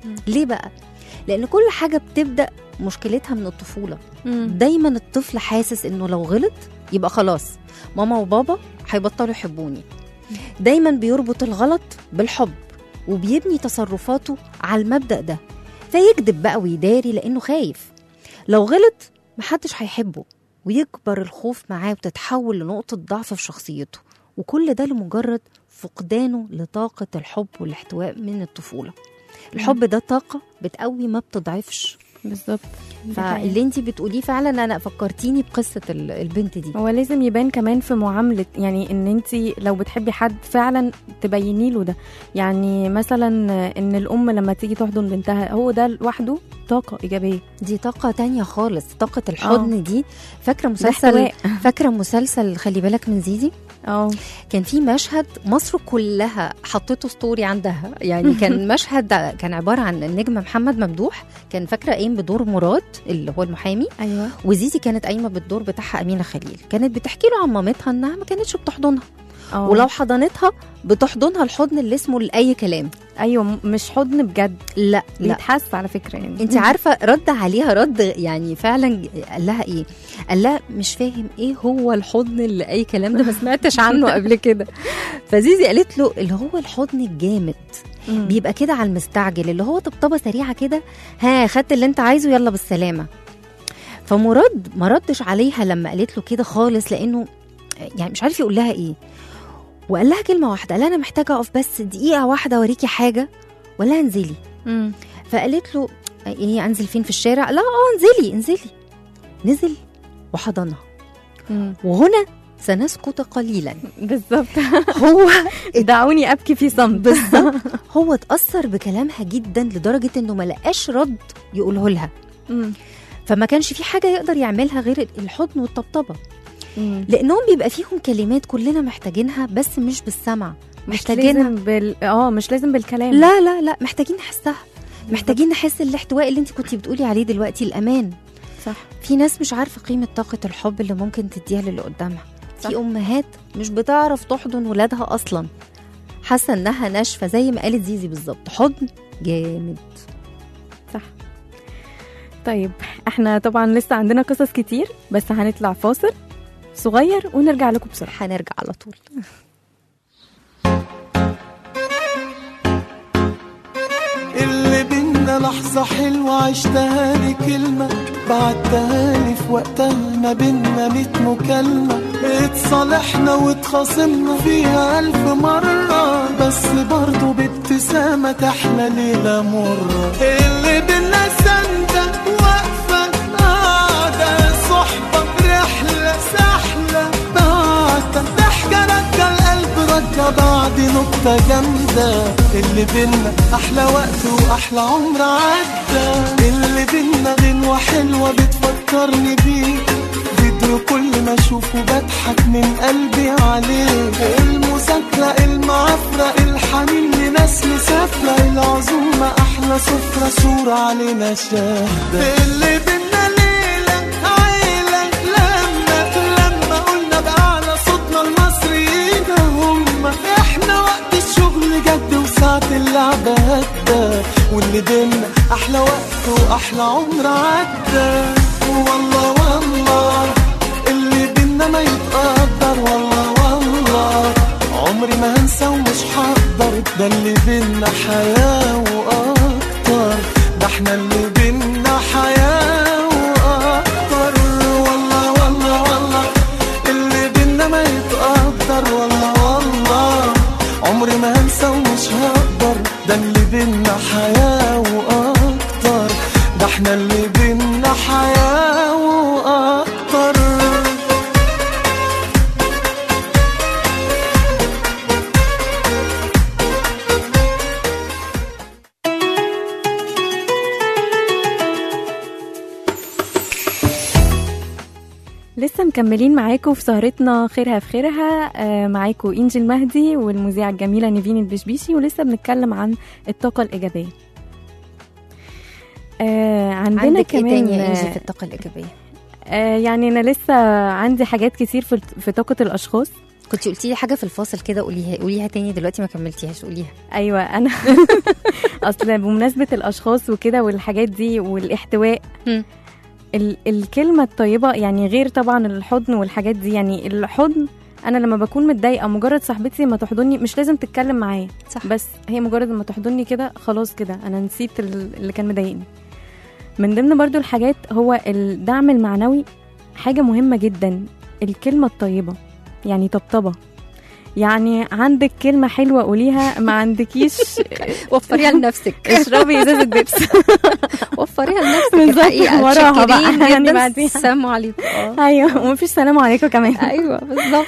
ليه بقى لان كل حاجه بتبدا مشكلتها من الطفوله مم. دايما الطفل حاسس انه لو غلط يبقى خلاص ماما وبابا هيبطلوا يحبوني دايما بيربط الغلط بالحب وبيبني تصرفاته على المبدأ ده فيكذب بقى ويداري لأنه خايف لو غلط محدش هيحبه ويكبر الخوف معاه وتتحول لنقطة ضعف في شخصيته وكل ده لمجرد فقدانه لطاقة الحب والاحتواء من الطفولة الحب ده طاقة بتقوي ما بتضعفش بالظبط دي حقيقة. فاللي انت بتقوليه فعلا انا فكرتيني بقصة ال- البنت دي هو لازم يبان كمان في معاملة يعني ان انت لو بتحبي حد فعلا تبيني له ده يعني مثلا ان الام لما تيجي تحضن بنتها هو ده لوحده طاقة ايجابية دي طاقة تانية خالص طاقة الحضن دي فاكرة ده مسلسل احتواء. فاكرة مسلسل خلي بالك من زيزي اه كان في مشهد مصر كلها حطيته ستوري عندها يعني كان مشهد كان عبارة عن النجم محمد ممدوح كان فاكرة قايم بدور مراد اللي هو المحامي ايوه وزيزي كانت قايمة بالدور بتاعها أمينة خليل كانت بتحكي له عن مامتها إنها ما كانتش بتحضنها اه ولو حضنتها بتحضنها الحضن اللي اسمه لأي كلام ايوه م- مش حضن بجد لا لا بيتحس على فكرة يعني انت عارفه رد عليها رد يعني فعلا قال لها ايه قال لها مش فاهم ايه هو الحضن اللي اي كلام ده ما سمعتش عنه قبل كده فزيزي قالت له اللي هو الحضن الجامد مم. بيبقى كده على المستعجل اللي هو طبطبه سريعه كده ها خدت اللي انت عايزه يلا بالسلامه فمراد ما ردش عليها لما قالت له كده خالص لانه يعني مش عارف يقول لها ايه وقال لها كلمه واحده قال لها انا محتاجه اقف بس دقيقه واحده اوريكي حاجه ولا انزلي مم. فقالت له ايه انزل فين في الشارع لا اه انزلي انزلي نزل وحضنها مم. وهنا سنسكت قليلا بالظبط هو دعوني ابكي في صمت بالظبط هو اتاثر بكلامها جدا لدرجه انه ما لقاش رد يقوله لها مم. فما كانش في حاجه يقدر يعملها غير الحضن والطبطبه مم. لانهم بيبقى فيهم كلمات كلنا محتاجينها بس مش بالسمع مش محتاجينها لازم بال اه مش لازم بالكلام لا لا لا محتاجين نحسها محتاجين نحس الاحتواء اللي انت كنتي بتقولي عليه دلوقتي الامان صح في ناس مش عارفه قيمه طاقه الحب اللي ممكن تديها للي قدامها صح. في امهات مش بتعرف تحضن ولادها اصلا حاسه انها ناشفه زي ما قالت زيزي بالظبط حضن جامد طيب احنا طبعا لسه عندنا قصص كتير بس هنطلع فاصل صغير ونرجع لكم بسرعه هنرجع على طول اللي بينا لحظة حلوة عشتها لي كلمة بعتها لي في وقتها ما بينا ميت مكالمة اتصالحنا واتخاصمنا فيها ألف مرة بس برضه بابتسامة تحلى ليلة مرة اللي بينا سندة واقفة قاعدة صحبة رحلة سحلة بعدة ضحكة رجع القلب رجع بعد نكتة جامدة اللي بينا أحلى وقت وأحلى عمر عدى اللي بينا غنوة حلوة بتفكرني بيك فيديو كل ما أشوفه بضحك من قلبي عليه المذاكرة المعافرة الحنين لناس مسافرة العزومة أحلى سفرة صورة علينا شاهدة اللي بينا ليلة عيلة لما لما قلنا بأعلى صوتنا المصريين هم احنا وقت الشغل جد وساعة اللعبة هدى واللي بينا أحلى وقت وأحلى عمر عدى والله والله اللي بينا ما يتقدر والله والله عمري ما هنسى ومش هقدر ده اللي بينا حياة وأكتر ده احنا اللي بينا حياة وأكتر والله والله والله اللي بينا ما يتقدر والله والله عمري ما هنسى ومش هقدر ده اللي بينا حياة وأكتر ده احنا اللي بينا حياة وأكتر لسه مكملين معاكم في سهرتنا خيرها في خيرها آه معاكم انجل مهدي والمذيعه الجميله نيفين البشبيشي ولسه بنتكلم عن الطاقه الايجابيه آه عندنا عندك كمان ايه تاني يا انجي آه، في الطاقه الايجابيه آه يعني انا لسه عندي حاجات كتير في في طاقه الاشخاص كنت قلتي لي حاجه في الفاصل كده قوليها قوليها تاني دلوقتي ما كملتيهاش قوليها ايوه انا اصل بمناسبه الاشخاص وكده والحاجات دي والاحتواء مم. ال- الكلمه الطيبه يعني غير طبعا الحضن والحاجات دي يعني الحضن انا لما بكون متضايقه مجرد صاحبتي ما تحضني مش لازم تتكلم معايا صح بس هي مجرد ما تحضني كده خلاص كده انا نسيت ال- اللي كان مضايقني من ضمن برضو الحاجات هو الدعم المعنوي حاجه مهمه جدا الكلمه الطيبه يعني طبطبه يعني عندك كلمه حلوه قوليها ما عندكيش وفريها لنفسك اشربي ازازه بيبس وفريها لنفسك بالظبط، الحقيقه وراها بقى، شاكرين يعني جدا بعديها. السلام عليكم آه. ايوه ومفيش سلام عليكم كمان ايوه بالظبط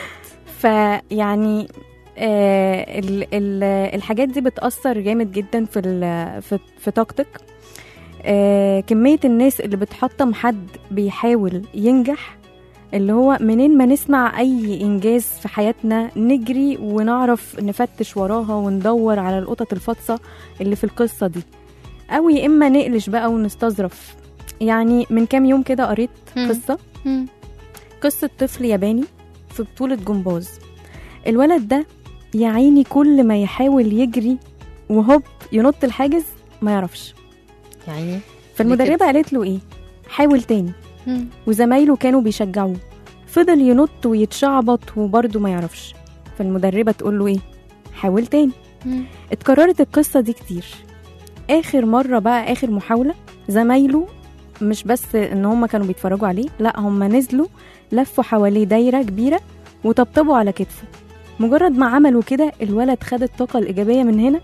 فيعني آه ال ال الحاجات دي بتأثر جامد جدا في ال- في, في طاقتك آه كمية الناس اللي بتحطم حد بيحاول ينجح اللي هو منين ما نسمع أي إنجاز في حياتنا نجري ونعرف نفتش وراها وندور على القطط الفاطسة اللي في القصة دي أو يا إما نقلش بقى ونستظرف يعني من كام يوم كده قريت مم. قصة قصة طفل ياباني في بطولة جمباز الولد ده يا عيني كل ما يحاول يجري وهوب ينط الحاجز ما يعرفش يعني فالمدربة قالت له ايه حاول تاني وزمايله كانوا بيشجعوه فضل ينط ويتشعبط وبرضه ما يعرفش فالمدربة تقول له ايه حاول تاني اتكررت القصة دي كتير آخر مرة بقى آخر محاولة زمايله مش بس ان هم كانوا بيتفرجوا عليه لا هم نزلوا لفوا حواليه دايرة كبيرة وطبطبوا على كتفه مجرد ما عملوا كده الولد خد الطاقة الإيجابية من هنا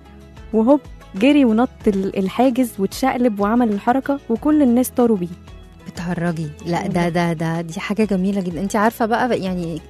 وهوب جري ونط ال- الحاجز واتشقلب وعمل الحركة وكل الناس طاروا بيه بتهرجي لا ده ده ده دي حاجه جميله جدا انت عارفه بقى يعني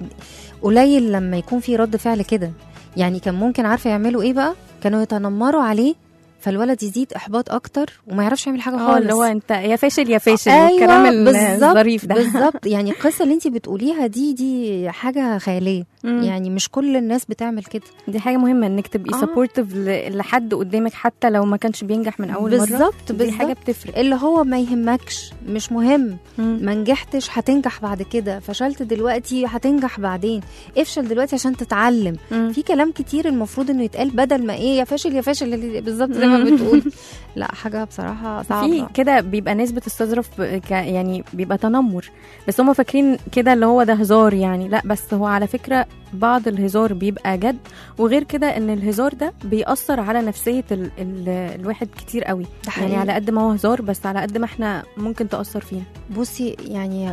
قليل لما يكون في رد فعل كده يعني كان ممكن عارفه يعملوا ايه بقى كانوا يتنمروا عليه فالولد يزيد احباط اكتر وما يعرفش يعمل حاجه اه خالص اللي هو انت يا فاشل يا فاشل ايوه والكلام ال- بالظبط الظريف ده بالظبط يعني القصه اللي انت بتقوليها دي دي حاجه خياليه مم. يعني مش كل الناس بتعمل كده دي حاجة مهمة انك تبقي آه. سبورتيف لحد قدامك حتى لو ما كانش بينجح من اول مرة بالظبط دي حاجة بالظبط بتفرق اللي هو ما يهمكش مش مهم مم. ما نجحتش هتنجح بعد كده فشلت دلوقتي هتنجح بعدين افشل دلوقتي عشان تتعلم مم. في كلام كتير المفروض انه يتقال بدل ما ايه يا فاشل يا فاشل اللي- بالظبط زي ما مم. بتقول لا حاجه بصراحه في صعبه كده بيبقى ناس بتستظرف ب- ك- يعني بيبقى تنمر بس هم فاكرين كده اللي هو ده هزار يعني لا بس هو على فكرة بعض الهزار بيبقى جد وغير كده ان الهزار ده بيأثر على نفسية ال ال الواحد كتير قوي ده يعني حقيقي. على قد ما هو هزار بس على قد ما احنا ممكن تأثر فينا بصي يعني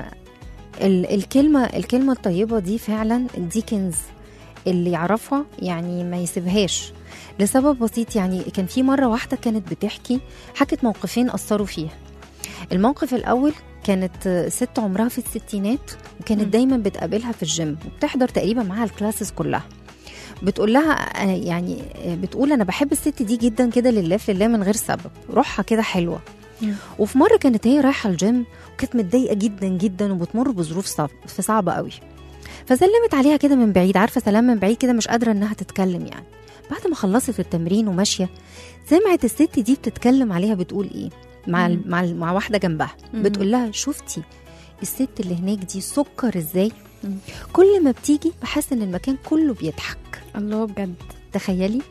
ال الكلمه الكلمه الطيبه دي فعلا دي كنز اللي يعرفها يعني ما يسيبهاش لسبب بسيط يعني كان في مره واحده كانت بتحكي حكت موقفين اثروا فيها الموقف الاول كانت ست عمرها في الستينات وكانت مم. دايما بتقابلها في الجيم وبتحضر تقريبا معاها الكلاسز كلها بتقول لها أنا يعني بتقول انا بحب الست دي جدا كده لله في لله من غير سبب روحها كده حلوه مم. وفي مره كانت هي رايحه الجيم وكانت متضايقه جدا جدا وبتمر بظروف صعب في صعبه قوي فسلمت عليها كده من بعيد عارفه سلام من بعيد كده مش قادره انها تتكلم يعني بعد ما خلصت التمرين وماشيه سمعت الست دي بتتكلم عليها بتقول ايه مع ال- مع ال- مع واحده جنبها مم. بتقول لها شفتي الست اللي هناك دي سكر ازاي مم. كل ما بتيجي بحس ان المكان كله بيضحك الله بجد تخيلي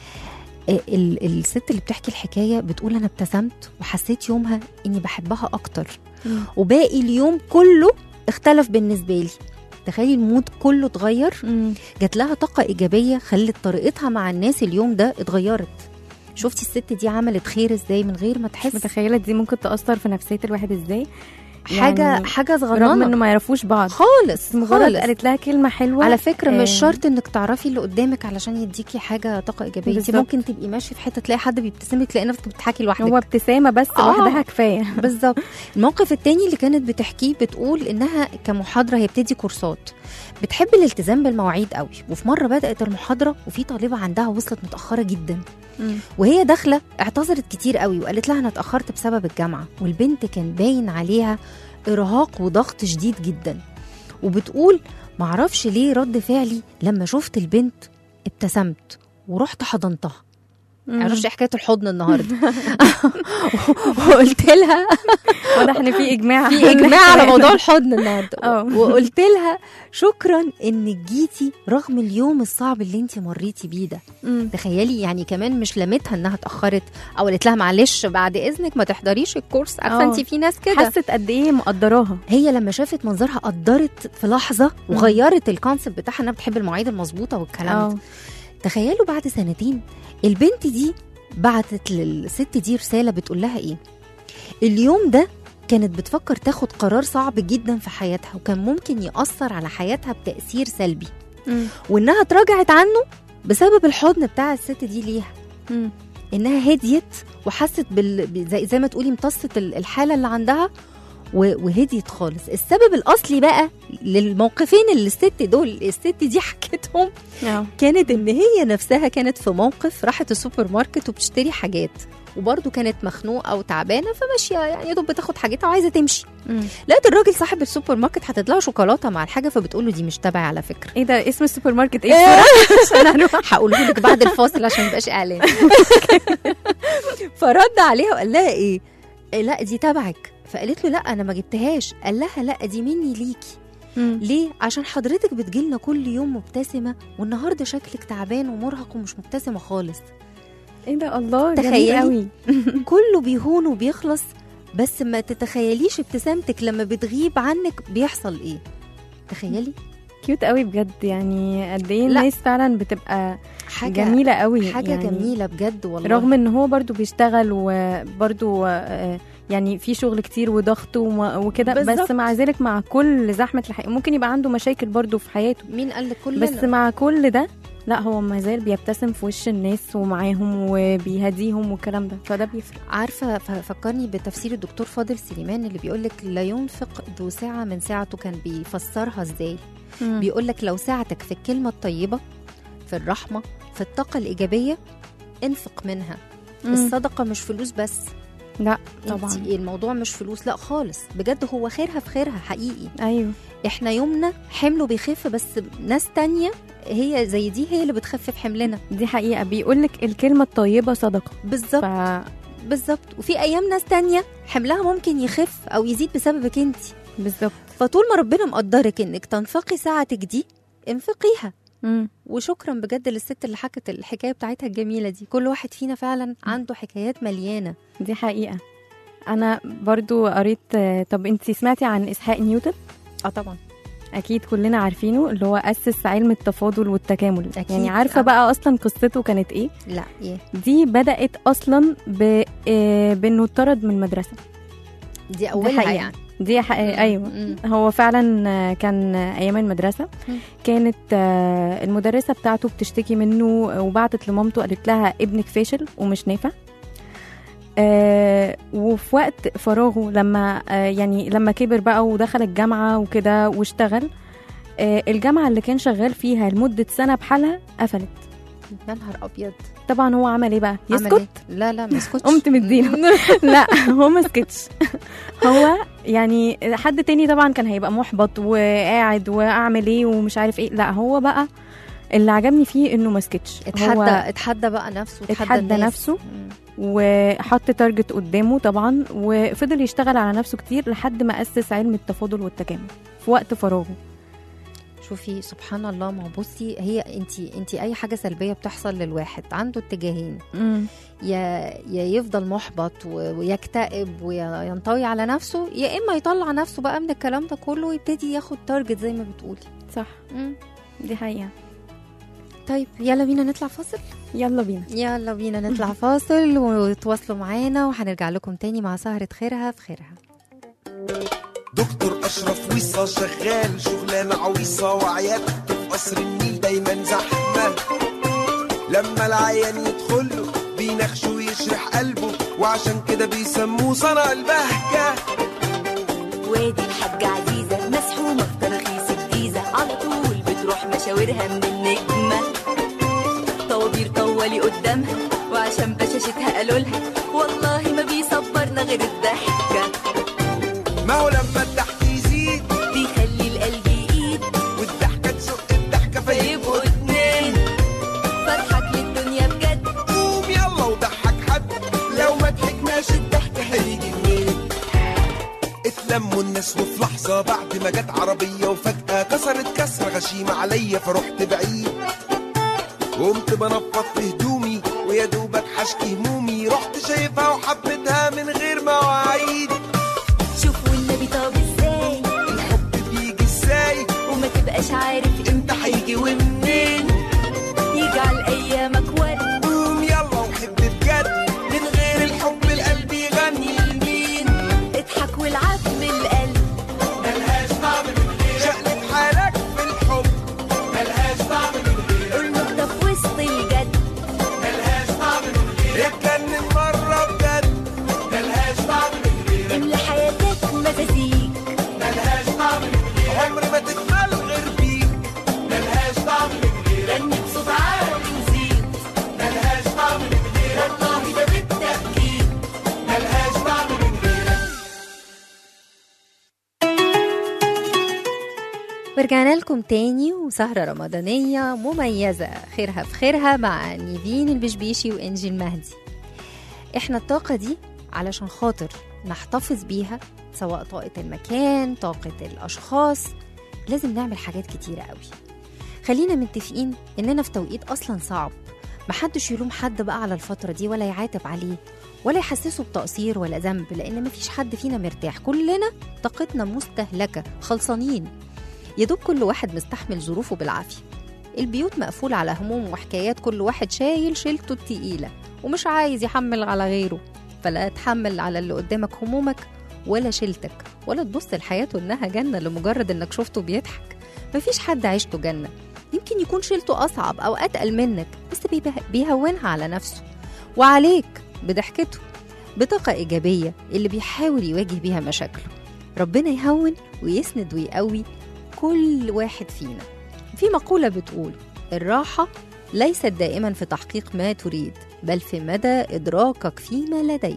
آه، ال- الست اللي بتحكي الحكايه بتقول انا ابتسمت وحسيت يومها اني بحبها اكتر مم. وباقي اليوم كله اختلف بالنسبه لي تخيلي المود كله اتغير مم. جات لها طاقه ايجابيه خلت طريقتها مع الناس اليوم ده اتغيرت شفتي الست دي عملت خير ازاي من غير ما مش تحس متخيلة دي ممكن تأثر في نفسية الواحد ازاي حاجه يعني حاجه رغم صغننه انه ما يعرفوش بعض خالص مجرد خالص قالت لها كلمة حلوة على فكره مش آه، شرط انك تعرفي اللي قدامك علشان يديكي حاجه طاقه ايجابيه انت بالظبط. ممكن تبقي ماشيه في حته تلاقي حد بيبتسم لك تلاقي نفسك بتضحكي لوحدك هو ابتسامة بس آه. لوحدها كفاية بالظبط الموقف التاني اللي كانت بتحكيه بتقول انها كمحاضره هي بتدي كورسات بتحب الالتزام بالمواعيد قوي وفي مره بدات المحاضره وفي طالبه عندها وصلت متاخره جدا وهي داخله اعتذرت كتير قوي وقالت لها انا اتاخرت بسبب الجامعه والبنت كان باين عليها ارهاق وضغط شديد جدا وبتقول معرفش ليه رد فعلي لما شفت البنت ابتسمت ورحت حضنتها معرفش ايه حكايه الحضن النهارده وقلت لها واضح ان في اجماع في اجماع على موضوع الحضن النهارده اه. وقلت لها شكرا انك جيتي رغم اليوم الصعب اللي انت مريتي بيه ده مم. تخيلي يعني كمان مش لامتها انها اتاخرت او قالت لها معلش بعد اذنك ما تحضريش الكورس عارفه اه. انت في ناس كده حست قد ايه مقدراها هي لما شافت منظرها قدرت في لحظه وغيرت الكونسيبت بتاعها انها بتحب المواعيد المظبوطه والكلام ده اه تخيلوا بعد سنتين البنت دي بعتت للست دي رساله بتقول لها ايه اليوم ده كانت بتفكر تاخد قرار صعب جدا في حياتها وكان ممكن يأثر على حياتها بتأثير سلبي مم. وإنها تراجعت عنه بسبب الحضن بتاع الست دي ليها مم. إنها هديت وحست بال... ب- زي, زي ما تقولي امتصت ال- الحالة اللي عندها و... وهديت خالص السبب الأصلي بقى للموقفين اللي الست دول الست دي حكتهم اه كانت ان هي نفسها كانت في موقف راحت السوبر ماركت وبتشتري حاجات وبرضه كانت مخنوقه وتعبانه فماشيه يعني يا دوب بتاخد حاجتها وعايزه تمشي مم. لقيت الراجل صاحب السوبر ماركت حاطط لها شوكولاته مع الحاجه فبتقول له دي مش تبعي على فكره ايه ده اسم السوبر ماركت ايه بسرعة عشان اروح هقوله لك بعد الفاصل عشان ميبقاش اعلان فرد عليها وقال لها ايه إيه، لا دي تبعك فقالت له لا انا ما جبتهاش قال لها لا دي مني ليكي مم. ليه عشان حضرتك بتجيلنا كل يوم مبتسمه والنهارده شكلك تعبان ومرهق ومش مبتسمه خالص ايه ده الله تخيلي. جميل قوي كله بيهون وبيخلص بس ما تتخيليش ابتسامتك لما بتغيب عنك بيحصل ايه تخيلي كيوت قوي بجد يعني قد ايه لا. الناس فعلا بتبقى حاجه جميله قوي حاجه يعني جميله بجد والله رغم ان هو برضو بيشتغل وبرضو آه، يعني في شغل كتير وضغط وما- وكده بس بالظبط. مع ذلك مع كل زحمه الحياه ممكن يبقى عنده مشاكل برضو في حياته مين قال لك كلنا بس مع كل ده لا هو ما زال بيبتسم في وش الناس ومعاهم وبيهديهم والكلام ده فده بيفرق عارفه ف- فكرني بتفسير الدكتور فاضل سليمان اللي بيقول لك لا ينفق ذو ساعه من ساعته كان بيفسرها ازاي بيقول لك لو ساعتك في الكلمه الطيبه في الرحمه في الطاقه الايجابيه انفق منها مم. الصدقه مش فلوس بس لا طبعا طبعا الموضوع مش فلوس لا خالص بجد هو خيرها في خيرها حقيقي ايوه احنا يومنا حمله بيخف بس ناس تانية هي زي دي هي اللي بتخفف حملنا دي حقيقه بيقول لك الكلمه الطيبه صدقه بالظبط ف بالظبط وفي ايام ناس تانية حملها ممكن يخف او يزيد بسببك انت بالظبط فطول ما ربنا مقدرك انك تنفقي ساعتك دي انفقيها مم. وشكرا بجد للست اللي حكت الحكايه بتاعتها الجميله دي كل واحد فينا فعلا عنده حكايات مليانه دي حقيقه انا برضو قريت آه، طب انت سمعتي عن اسحاق نيوتن اه طبعا اكيد كلنا عارفينه اللي هو اسس علم التفاضل والتكامل أكيد، يعني عارفه آه. بقى اصلا قصته كانت ايه لا ايه دي بدات اصلا ب... آه، بانه اتطرد من المدرسه دي اولها حقيقة. يعني دي حق... ايوه مم. هو فعلا آه، كان آه، ايام المدرسه مم. كانت آه، المدرسه بتاعته بتشتكي منه وبعتت لمامته قالت لها ابنك فاشل ومش نافع آه وفي وقت فراغه لما آه يعني لما كبر بقى ودخل الجامعه وكده واشتغل آه الجامعه اللي كان شغال فيها لمده سنه بحالها قفلت يا نهار ابيض طبعا هو عمل ايه بقى عمل يسكت إيه؟ لا لا ما يسكتش قمت مدينه لا هو ما سكتش هو يعني حد تاني طبعا كان هيبقى محبط وقاعد واعمل ايه ومش عارف ايه لا هو بقى اللي عجبني فيه انه ما سكتش اتحدى هو اتحدى بقى نفسه اتحدى الناس. نفسه. مم. وحط تارجت قدامه طبعا وفضل يشتغل على نفسه كتير لحد ما اسس علم التفاضل والتكامل في وقت فراغه شوفي سبحان الله ما هو بصي هي انت انت اي حاجه سلبيه بتحصل للواحد عنده اتجاهين يا يا يفضل محبط و- ويكتئب وينطوي على نفسه يا اما يطلع نفسه بقى من الكلام ده كله ويبتدي ياخد تارجت زي ما بتقولي صح مم. دي حقيقه طيب يلا بينا نطلع فاصل يلا بينا يلا بينا نطلع فاصل وتواصلوا معانا وهنرجع لكم تاني مع سهرة خيرها في خيرها دكتور اشرف ويصة شغال شغلانة عويصة وعيادته في قصر النيل دايما زحمة لما العيان يدخله بينخش ويشرح قلبه وعشان كده بيسموه صنع البهجة وادي الحاجة عزيزة مسحومة في تراخيص الجيزة على طول بتروح مشاورها من النجمة طوابير طوالي قدامها وعشان بشاشتها قالوا لها والله ما بيصبرنا غير الضحكة ما هو لما الضحك يزيد بيخلي القلب يقيد والضحكة تزق الضحكة فيبقوا فيبقوا اتنين بضحك للدنيا بجد قوم يلا اتلموا الناس وفي لحظة بعد ما جت عربية وفجأة كسرت كسرة غشيمة عليا فرحت بعيد قمت بنفض في هدومي ويا دوبك حشكي همومي رحت شايفها وحبيتها من غير مواعيد شوف والنبي طب ازاي الحب بيجي ازاي وما تبقاش عارف امتى هيجي ومنين يجعل ايامك ورد قوم يلا وحب بجد من غير الحب القلب يغني لمين اضحك والعب من القلب ملهاش طعم من غير شقلب حالك في الحب ملهاش طعم من غير قول نكتة في وسط الجد ملهاش طعم من غير اتجنن مرة بجد ملهاش طعم من غير املى حياتك مزازيك ملهاش طعم من غير عمري ما تكمل غير بيك ملهاش طعم من غير غني بصوت عالي وزيد ملهاش طعم من غير والله ده بالتأكيد ملهاش طعم من غير ورجعنا لكم تاني وسهرة رمضانية مميزة خيرها في خيرها مع نيفين البشبيشي وإنجي المهدي احنا الطاقة دي علشان خاطر نحتفظ بيها سواء طاقة المكان طاقة الأشخاص لازم نعمل حاجات كتيرة قوي خلينا متفقين إننا في توقيت أصلا صعب محدش يلوم حد بقى على الفترة دي ولا يعاتب عليه ولا يحسسه بتقصير ولا ذنب لأن مفيش حد فينا مرتاح كلنا طاقتنا مستهلكة خلصانين يا دوب كل واحد مستحمل ظروفه بالعافية البيوت مقفولة على هموم وحكايات كل واحد شايل شيلته التقيلة ومش عايز يحمل على غيره فلا تحمل على اللي قدامك همومك ولا شيلتك ولا تبص لحياته انها جنة لمجرد انك شفته بيضحك مفيش حد عيشته جنة يمكن يكون شيلته أصعب أو أتقل منك بس بيبه- بيهونها على نفسه وعليك بضحكته بطاقة إيجابية اللي بيحاول يواجه بيها مشاكله ربنا يهون ويسند ويقوي كل واحد فينا في مقولة بتقول الراحة ليست دائما في تحقيق ما تريد بل في مدى إدراكك فيما لديك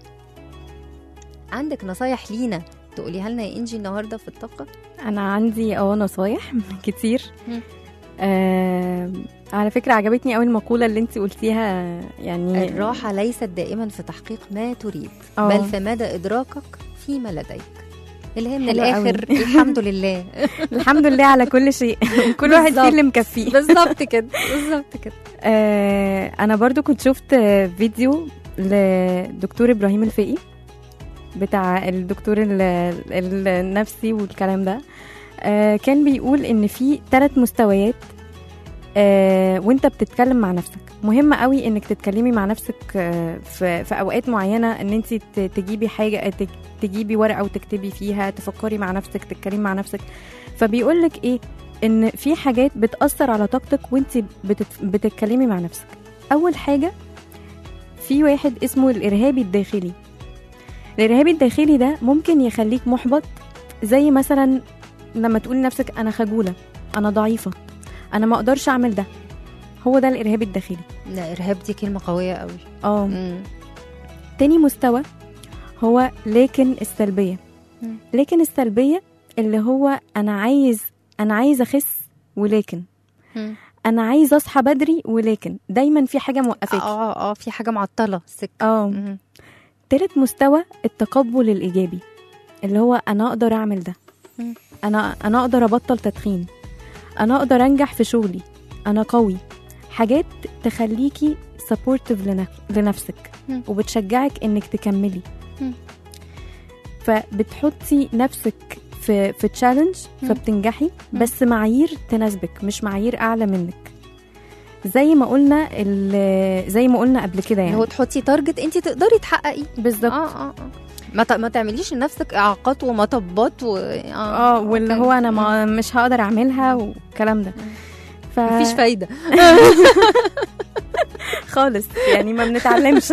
عندك نصايح لينا تقوليها لنا يا إنجي النهاردة في الطاقة؟ انا عندي اه نصايح كتير مم. آه على فكره عجبتني قوي المقوله اللي انت قلتيها يعني الراحة ليست دائما في تحقيق ما تريد آه. بل في مدى إدراكك فيما لديك اللي هي من حلوة قوي. الآخر الحمد لله الحمد لله على كل شيء كل واحد فيه بالظبط. اللي مكفيه بالظبط كده بالظبط كده آه انا برضو كنت شفت آه، فيديو لدكتور ابراهيم الفقي بتاع الدكتور ال- ال- النفسي والكلام ده آه كان بيقول ان في ثلاث مستويات آه وانت بتتكلم مع نفسك مهم قوي انك تتكلمي مع نفسك آه في, في اوقات معينه ان انت ت- تجيبي حاجه تج- تجيبي ورقه وتكتبي فيها تفكري مع نفسك تتكلمي مع نفسك فبيقول لك ايه ان في حاجات بتاثر على طاقتك وانت بتت... بتتكلمي مع نفسك اول حاجه في واحد اسمه الارهابي الداخلي الارهابي الداخلي ده ممكن يخليك محبط زي مثلا لما تقول لنفسك انا خجوله انا ضعيفه انا ما اقدرش اعمل ده هو ده الارهابي الداخلي لا إرهاب دي كلمة قوية قوي اه مم. تاني مستوى هو لكن السلبية مم. لكن السلبية اللي هو أنا عايز أنا عايز أخس ولكن مم. أنا عايز أصحى بدري ولكن دايما في حاجة موقفاكي اه اه في حاجة معطلة السكة اه مم. تالت مستوى التقبل الإيجابي اللي هو أنا أقدر أعمل ده مم. أنا أنا أقدر أبطل تدخين أنا أقدر أنجح في شغلي أنا قوي حاجات تخليكي سبورتيف لنفسك مم. وبتشجعك إنك تكملي مم. فبتحطي نفسك في في تشالنج مم. فبتنجحي مم. بس معايير تناسبك مش معايير أعلى منك زي ما قلنا ال- زي ما قلنا قبل كده اللي يعني هو تحطي تارجت انت تقدري تحققيه بالظبط اه اه اه ما ت- ما تعمليش لنفسك اعاقات ومطبات و اه واللي أوكي. هو انا ما مش هقدر اعملها والكلام ده ف... مفيش فايدة خالص يعني ما بنتعلمش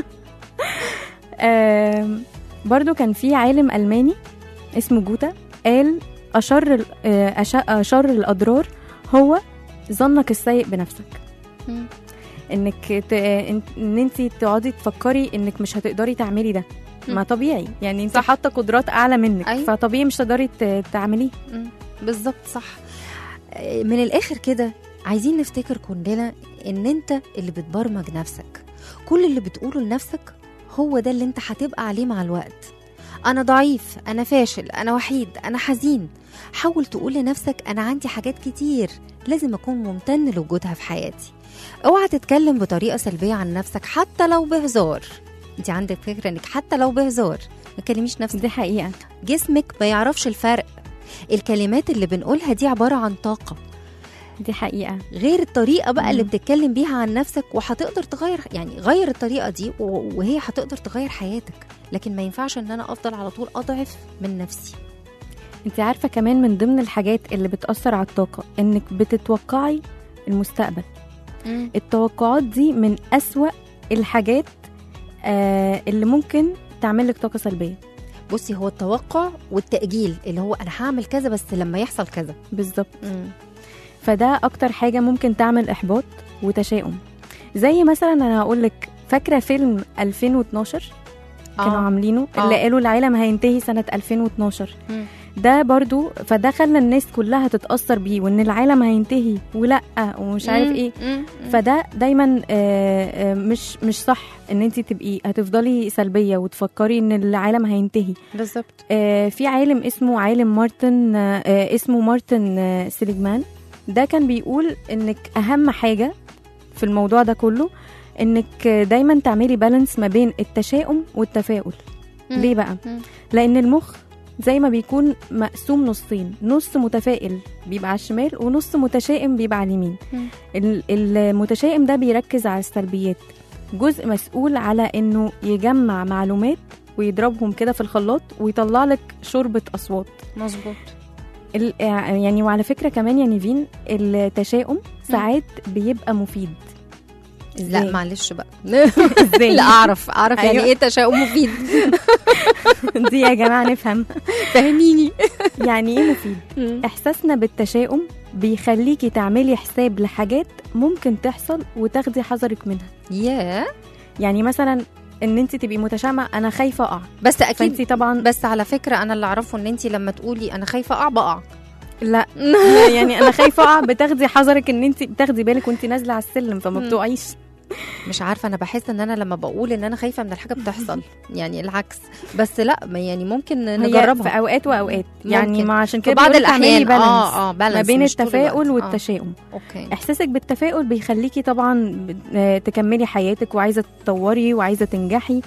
آم، برضو كان في عالم ألماني اسمه جوتا قال أشر ال- آه، أش- أشر الأضرار هو ظنك السيء بنفسك مم. انك ت... ان إن انت تقعدي تفكري انك مش هتقدري تعملي ده ما طبيعي يعني انت صح. حاطه قدرات اعلى منك أيوة. فطبيعي مش هتقدري ت- تعمليه مم. بالظبط صح آه، من الاخر كده عايزين نفتكر كلنا ان انت اللي بتبرمج نفسك كل اللي بتقوله لنفسك هو ده اللي انت هتبقى عليه مع الوقت انا ضعيف انا فاشل انا وحيد انا حزين حاول تقول لنفسك انا عندي حاجات كتير لازم اكون ممتن لوجودها في حياتي اوعى تتكلم بطريقه سلبيه عن نفسك حتى لو بهزار انت عندك فكره انك حتى لو بهزار ما تكلميش نفسك دي حقيقه جسمك ما يعرفش الفرق الكلمات اللي بنقولها دي عباره عن طاقه دي حقيقه غير الطريقه بقى اللي مم. بتتكلم بيها عن نفسك وهتقدر تغير يعني غير الطريقه دي و- وهي هتقدر تغير حياتك لكن ما ينفعش ان انا افضل على طول اضعف من نفسي انت عارفه كمان من ضمن الحاجات اللي بتاثر على الطاقه انك بتتوقعي المستقبل التوقعات دي من أسوأ الحاجات آه اللي ممكن تعمل لك طاقه سلبيه بصي هو التوقع والتاجيل اللي هو انا هعمل كذا بس لما يحصل كذا بالظبط فده اكتر حاجه ممكن تعمل احباط وتشاؤم زي مثلا انا هقول لك فاكره فيلم 2012 كانوا آه. عاملينه آه. اللي قالوا العالم هينتهي سنه 2012 مم. ده برضو فده خلى الناس كلها تتاثر بيه وان العالم هينتهي ولا ومش عارف مم. ايه مم. فده دايما آه، آه، مش مش صح ان انت تبقي هتفضلي سلبيه وتفكري ان العالم هينتهي بالظبط آه، في عالم اسمه عالم مارتن آه، آه، اسمه مارتن آه، سيليجمان ده كان بيقول انك اهم حاجه في الموضوع ده كله انك آه، دايما تعملي بالانس ما بين التشاؤم والتفاؤل مم. ليه بقى مم. لان المخ زي ما بيكون مقسوم نصين نص متفائل بيبقى على الشمال ونص متشائم بيبقى على اليمين مم. ال- المتشائم ده بيركز على السلبيات جزء مسؤول على انه يجمع معلومات ويضربهم كده في الخلاط ويطلع لك شوربة أصوات مظبوط ال- يعني وعلى فكرة كمان يا نيفين التشاؤم ساعات بيبقى مفيد لا معلش بقى ازاي لا اعرف اعرف يعني أيوة. ايه تشاؤم مفيد دي يا جماعة نفهم فهميني يعني ايه مفيد احساسنا بالتشاؤم بيخليكي تعملي حساب لحاجات ممكن تحصل وتاخدي حذرك منها ياه يعني مثلا ان انت تبقي متشائمه انا خايفه اقع بس اكيد فانت طبعا بس على فكره انا اللي اعرفه ان انت لما تقولي انا خايفه اقع بقع لا لا، يعني انا خايفه اقع بتاخدي حذرك ان انت بتاخدي بالك وانت نازله على السلم فما مم. بتقعيش مش عارفه انا بحس ان انا لما بقول ان انا خايفه من الحاجه بتحصل يعني العكس بس لا ما يعني ممكن هي نجربها في اوقات واوقات يعني ممكن. ما عشان في كده بعض بيقولك اعملي الاحيان بالانس اه اه بالانس ما بين مش طول التفاؤل الوقت. آه. والتشاؤم اوكي احساسك بالتفاؤل بيخليكي طبعا ب- آه، تكملي حياتك وعايزه تطوري وعايزه تنجحي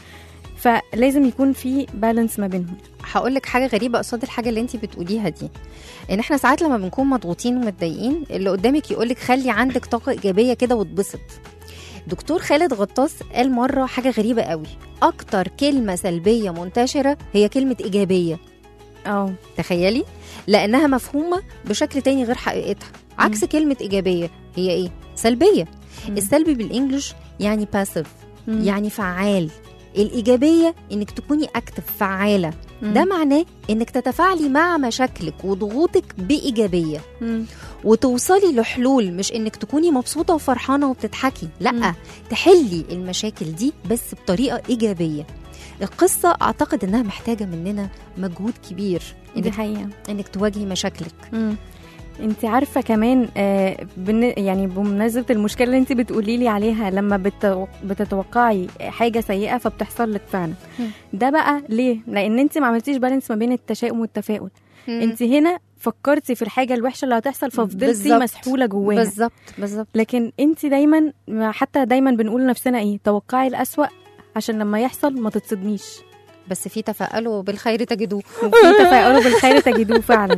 فلازم يكون في بالانس ما بينهم هقول لك حاجه غريبه قصاد الحاجه اللي انت بتقوليها دي ان احنا ساعات لما بنكون مضغوطين ومتضايقين اللي قدامك يقول لك خلي عندك طاقه ايجابيه كده واتبسط دكتور خالد غطاس قال مره حاجه غريبه قوي اكتر كلمه سلبيه منتشره هي كلمه ايجابيه اه تخيلي لانها مفهومه بشكل تاني غير حقيقتها عكس كلمه ايجابيه هي ايه سلبيه مم. السلبي بالانجلش يعني باسيف مم. يعني فعال الايجابيه انك تكوني اكتف فعاله مم. ده معناه انك تتفاعلي مع مشاكلك وضغوطك بايجابيه مم. وتوصلي لحلول مش انك تكوني مبسوطه وفرحانه وبتضحكي لا مم. تحلي المشاكل دي بس بطريقه ايجابيه القصه اعتقد انها محتاجه مننا مجهود كبير دي انك, حقيقه إنك تواجهي مشاكلك مم. انت عارفه كمان آه بن... يعني بمناسبه المشكله اللي انت بتقولي لي عليها لما بت... بتتوقعي حاجه سيئه فبتحصل لك فعلا مم. ده بقى ليه لان انت ما عملتيش بالانس ما بين التشاؤم والتفاؤل انت هنا فكرتي في الحاجه الوحشه اللي هتحصل ففضلتي بالظبط. مسحوله جواها بالظبط بالظبط لكن انت دايما حتى دايما بنقول لنفسنا ايه توقعي الاسوأ عشان لما يحصل ما تتصدميش بس في تفاءلوا بالخير تجدوه وفي تفاؤلوا بالخير تجدوه فعلا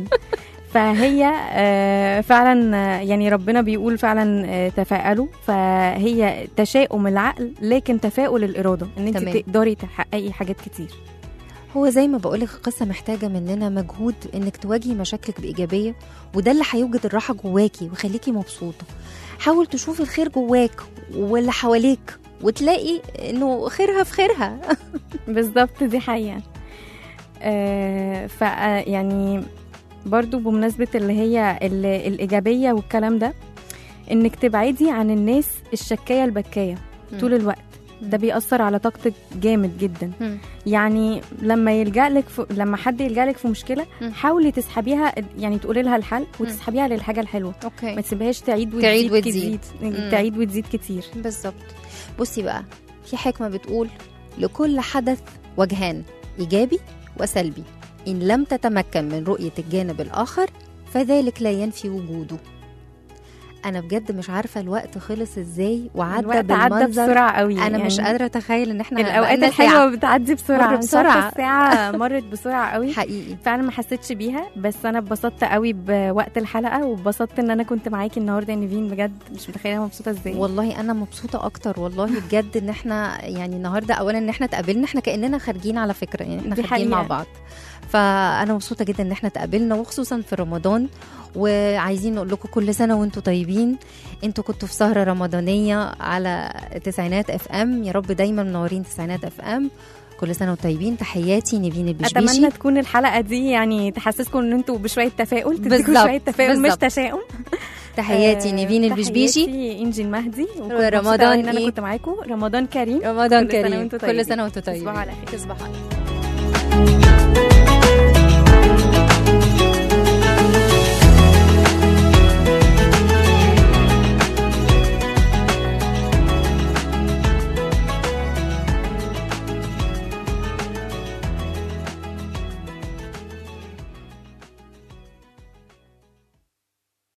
فهي آه، فعلا آه، يعني ربنا بيقول فعلا آه، تفاءلوا فهي تشاؤم العقل لكن تفاؤل الاراده ان انت تمام. تقدري تحققي حاجات كتير هو زي ما بقولك القصة محتاجة مننا مجهود انك تواجهي مشاكلك بإيجابية وده اللي هيوجد الراحة جواكي ويخليكي مبسوطة حاول تشوفي الخير جواك واللي حواليك وتلاقي انه خيرها في خيرها بالظبط دي حقيقة آه ف آه، يعني برضو بمناسبة اللي هي ال- الإيجابية والكلام ده إنك تبعدي عن الناس الشكاية البكاية مم. طول الوقت ده بيأثر على طاقتك جامد جدا مم. يعني لما يلجأ لك في لما حد يلجأ لك في مشكلة مم. حاولي تسحبيها يعني تقولي لها الحل وتسحبيها للحاجة الحلوة ما اوكي تسيبهاش تعيد وتزيد تعيد وتزيد. كتير مم. تعيد وتزيد كتير بالظبط بصي بقى في حكمة بتقول لكل حدث وجهان إيجابي وسلبي إن لم تتمكن من رؤية الجانب الآخر فذلك لا ينفي وجوده أنا بجد مش عارفة الوقت خلص إزاي وعدى الوقت عدى بالمنظر بسرعه قوي أنا يعني مش قادرة أتخيل إن إحنا الاوقات بقالنا الحلوه ساعة. بتعدي بسرعه مر مش عارفة بسرعة. الساعه مرت بسرعه قوي حقيقي فعلا ما حسيتش بيها بس انا اتبسطت قوي بوقت الحلقه واتبسطت ان انا كنت معاكي النهارده يا نيفين بجد مش متخيله مبسوطه ازاي والله انا مبسوطه اكتر والله بجد ان احنا يعني النهارده اولا ان احنا اتقابلنا احنا كاننا خارجين على فكره يعني احنا دي خارجين مع حقيقة. بعض فانا مبسوطه جدا ان احنا اتقابلنا وخصوصا في رمضان وعايزين نقول لكم كل سنه وانتم طيبين انتوا كنتوا في سهره رمضانيه على تسعينات اف ام يا رب دايما منورين تسعينات اف ام كل سنه وانتم طيبين تحياتي نيفين البشبيشي اتمنى تكون الحلقه دي يعني تحسسكم ان انتوا بشويه تفاؤل تديكوا بالظبط، شويه تفاؤل مش بالظبط. تشاؤم تحياتي آه، نيفين البشبيشي تحياتي انجي المهدي وكنت رمضان مبسوطة أوي ان انا إيه؟ كنت معاكم رمضان كريم رمضان كل سنة كريم وانتوا كل طيبين. سنه وانتم طيبين تصبحوا على خير. تصبحوا على خير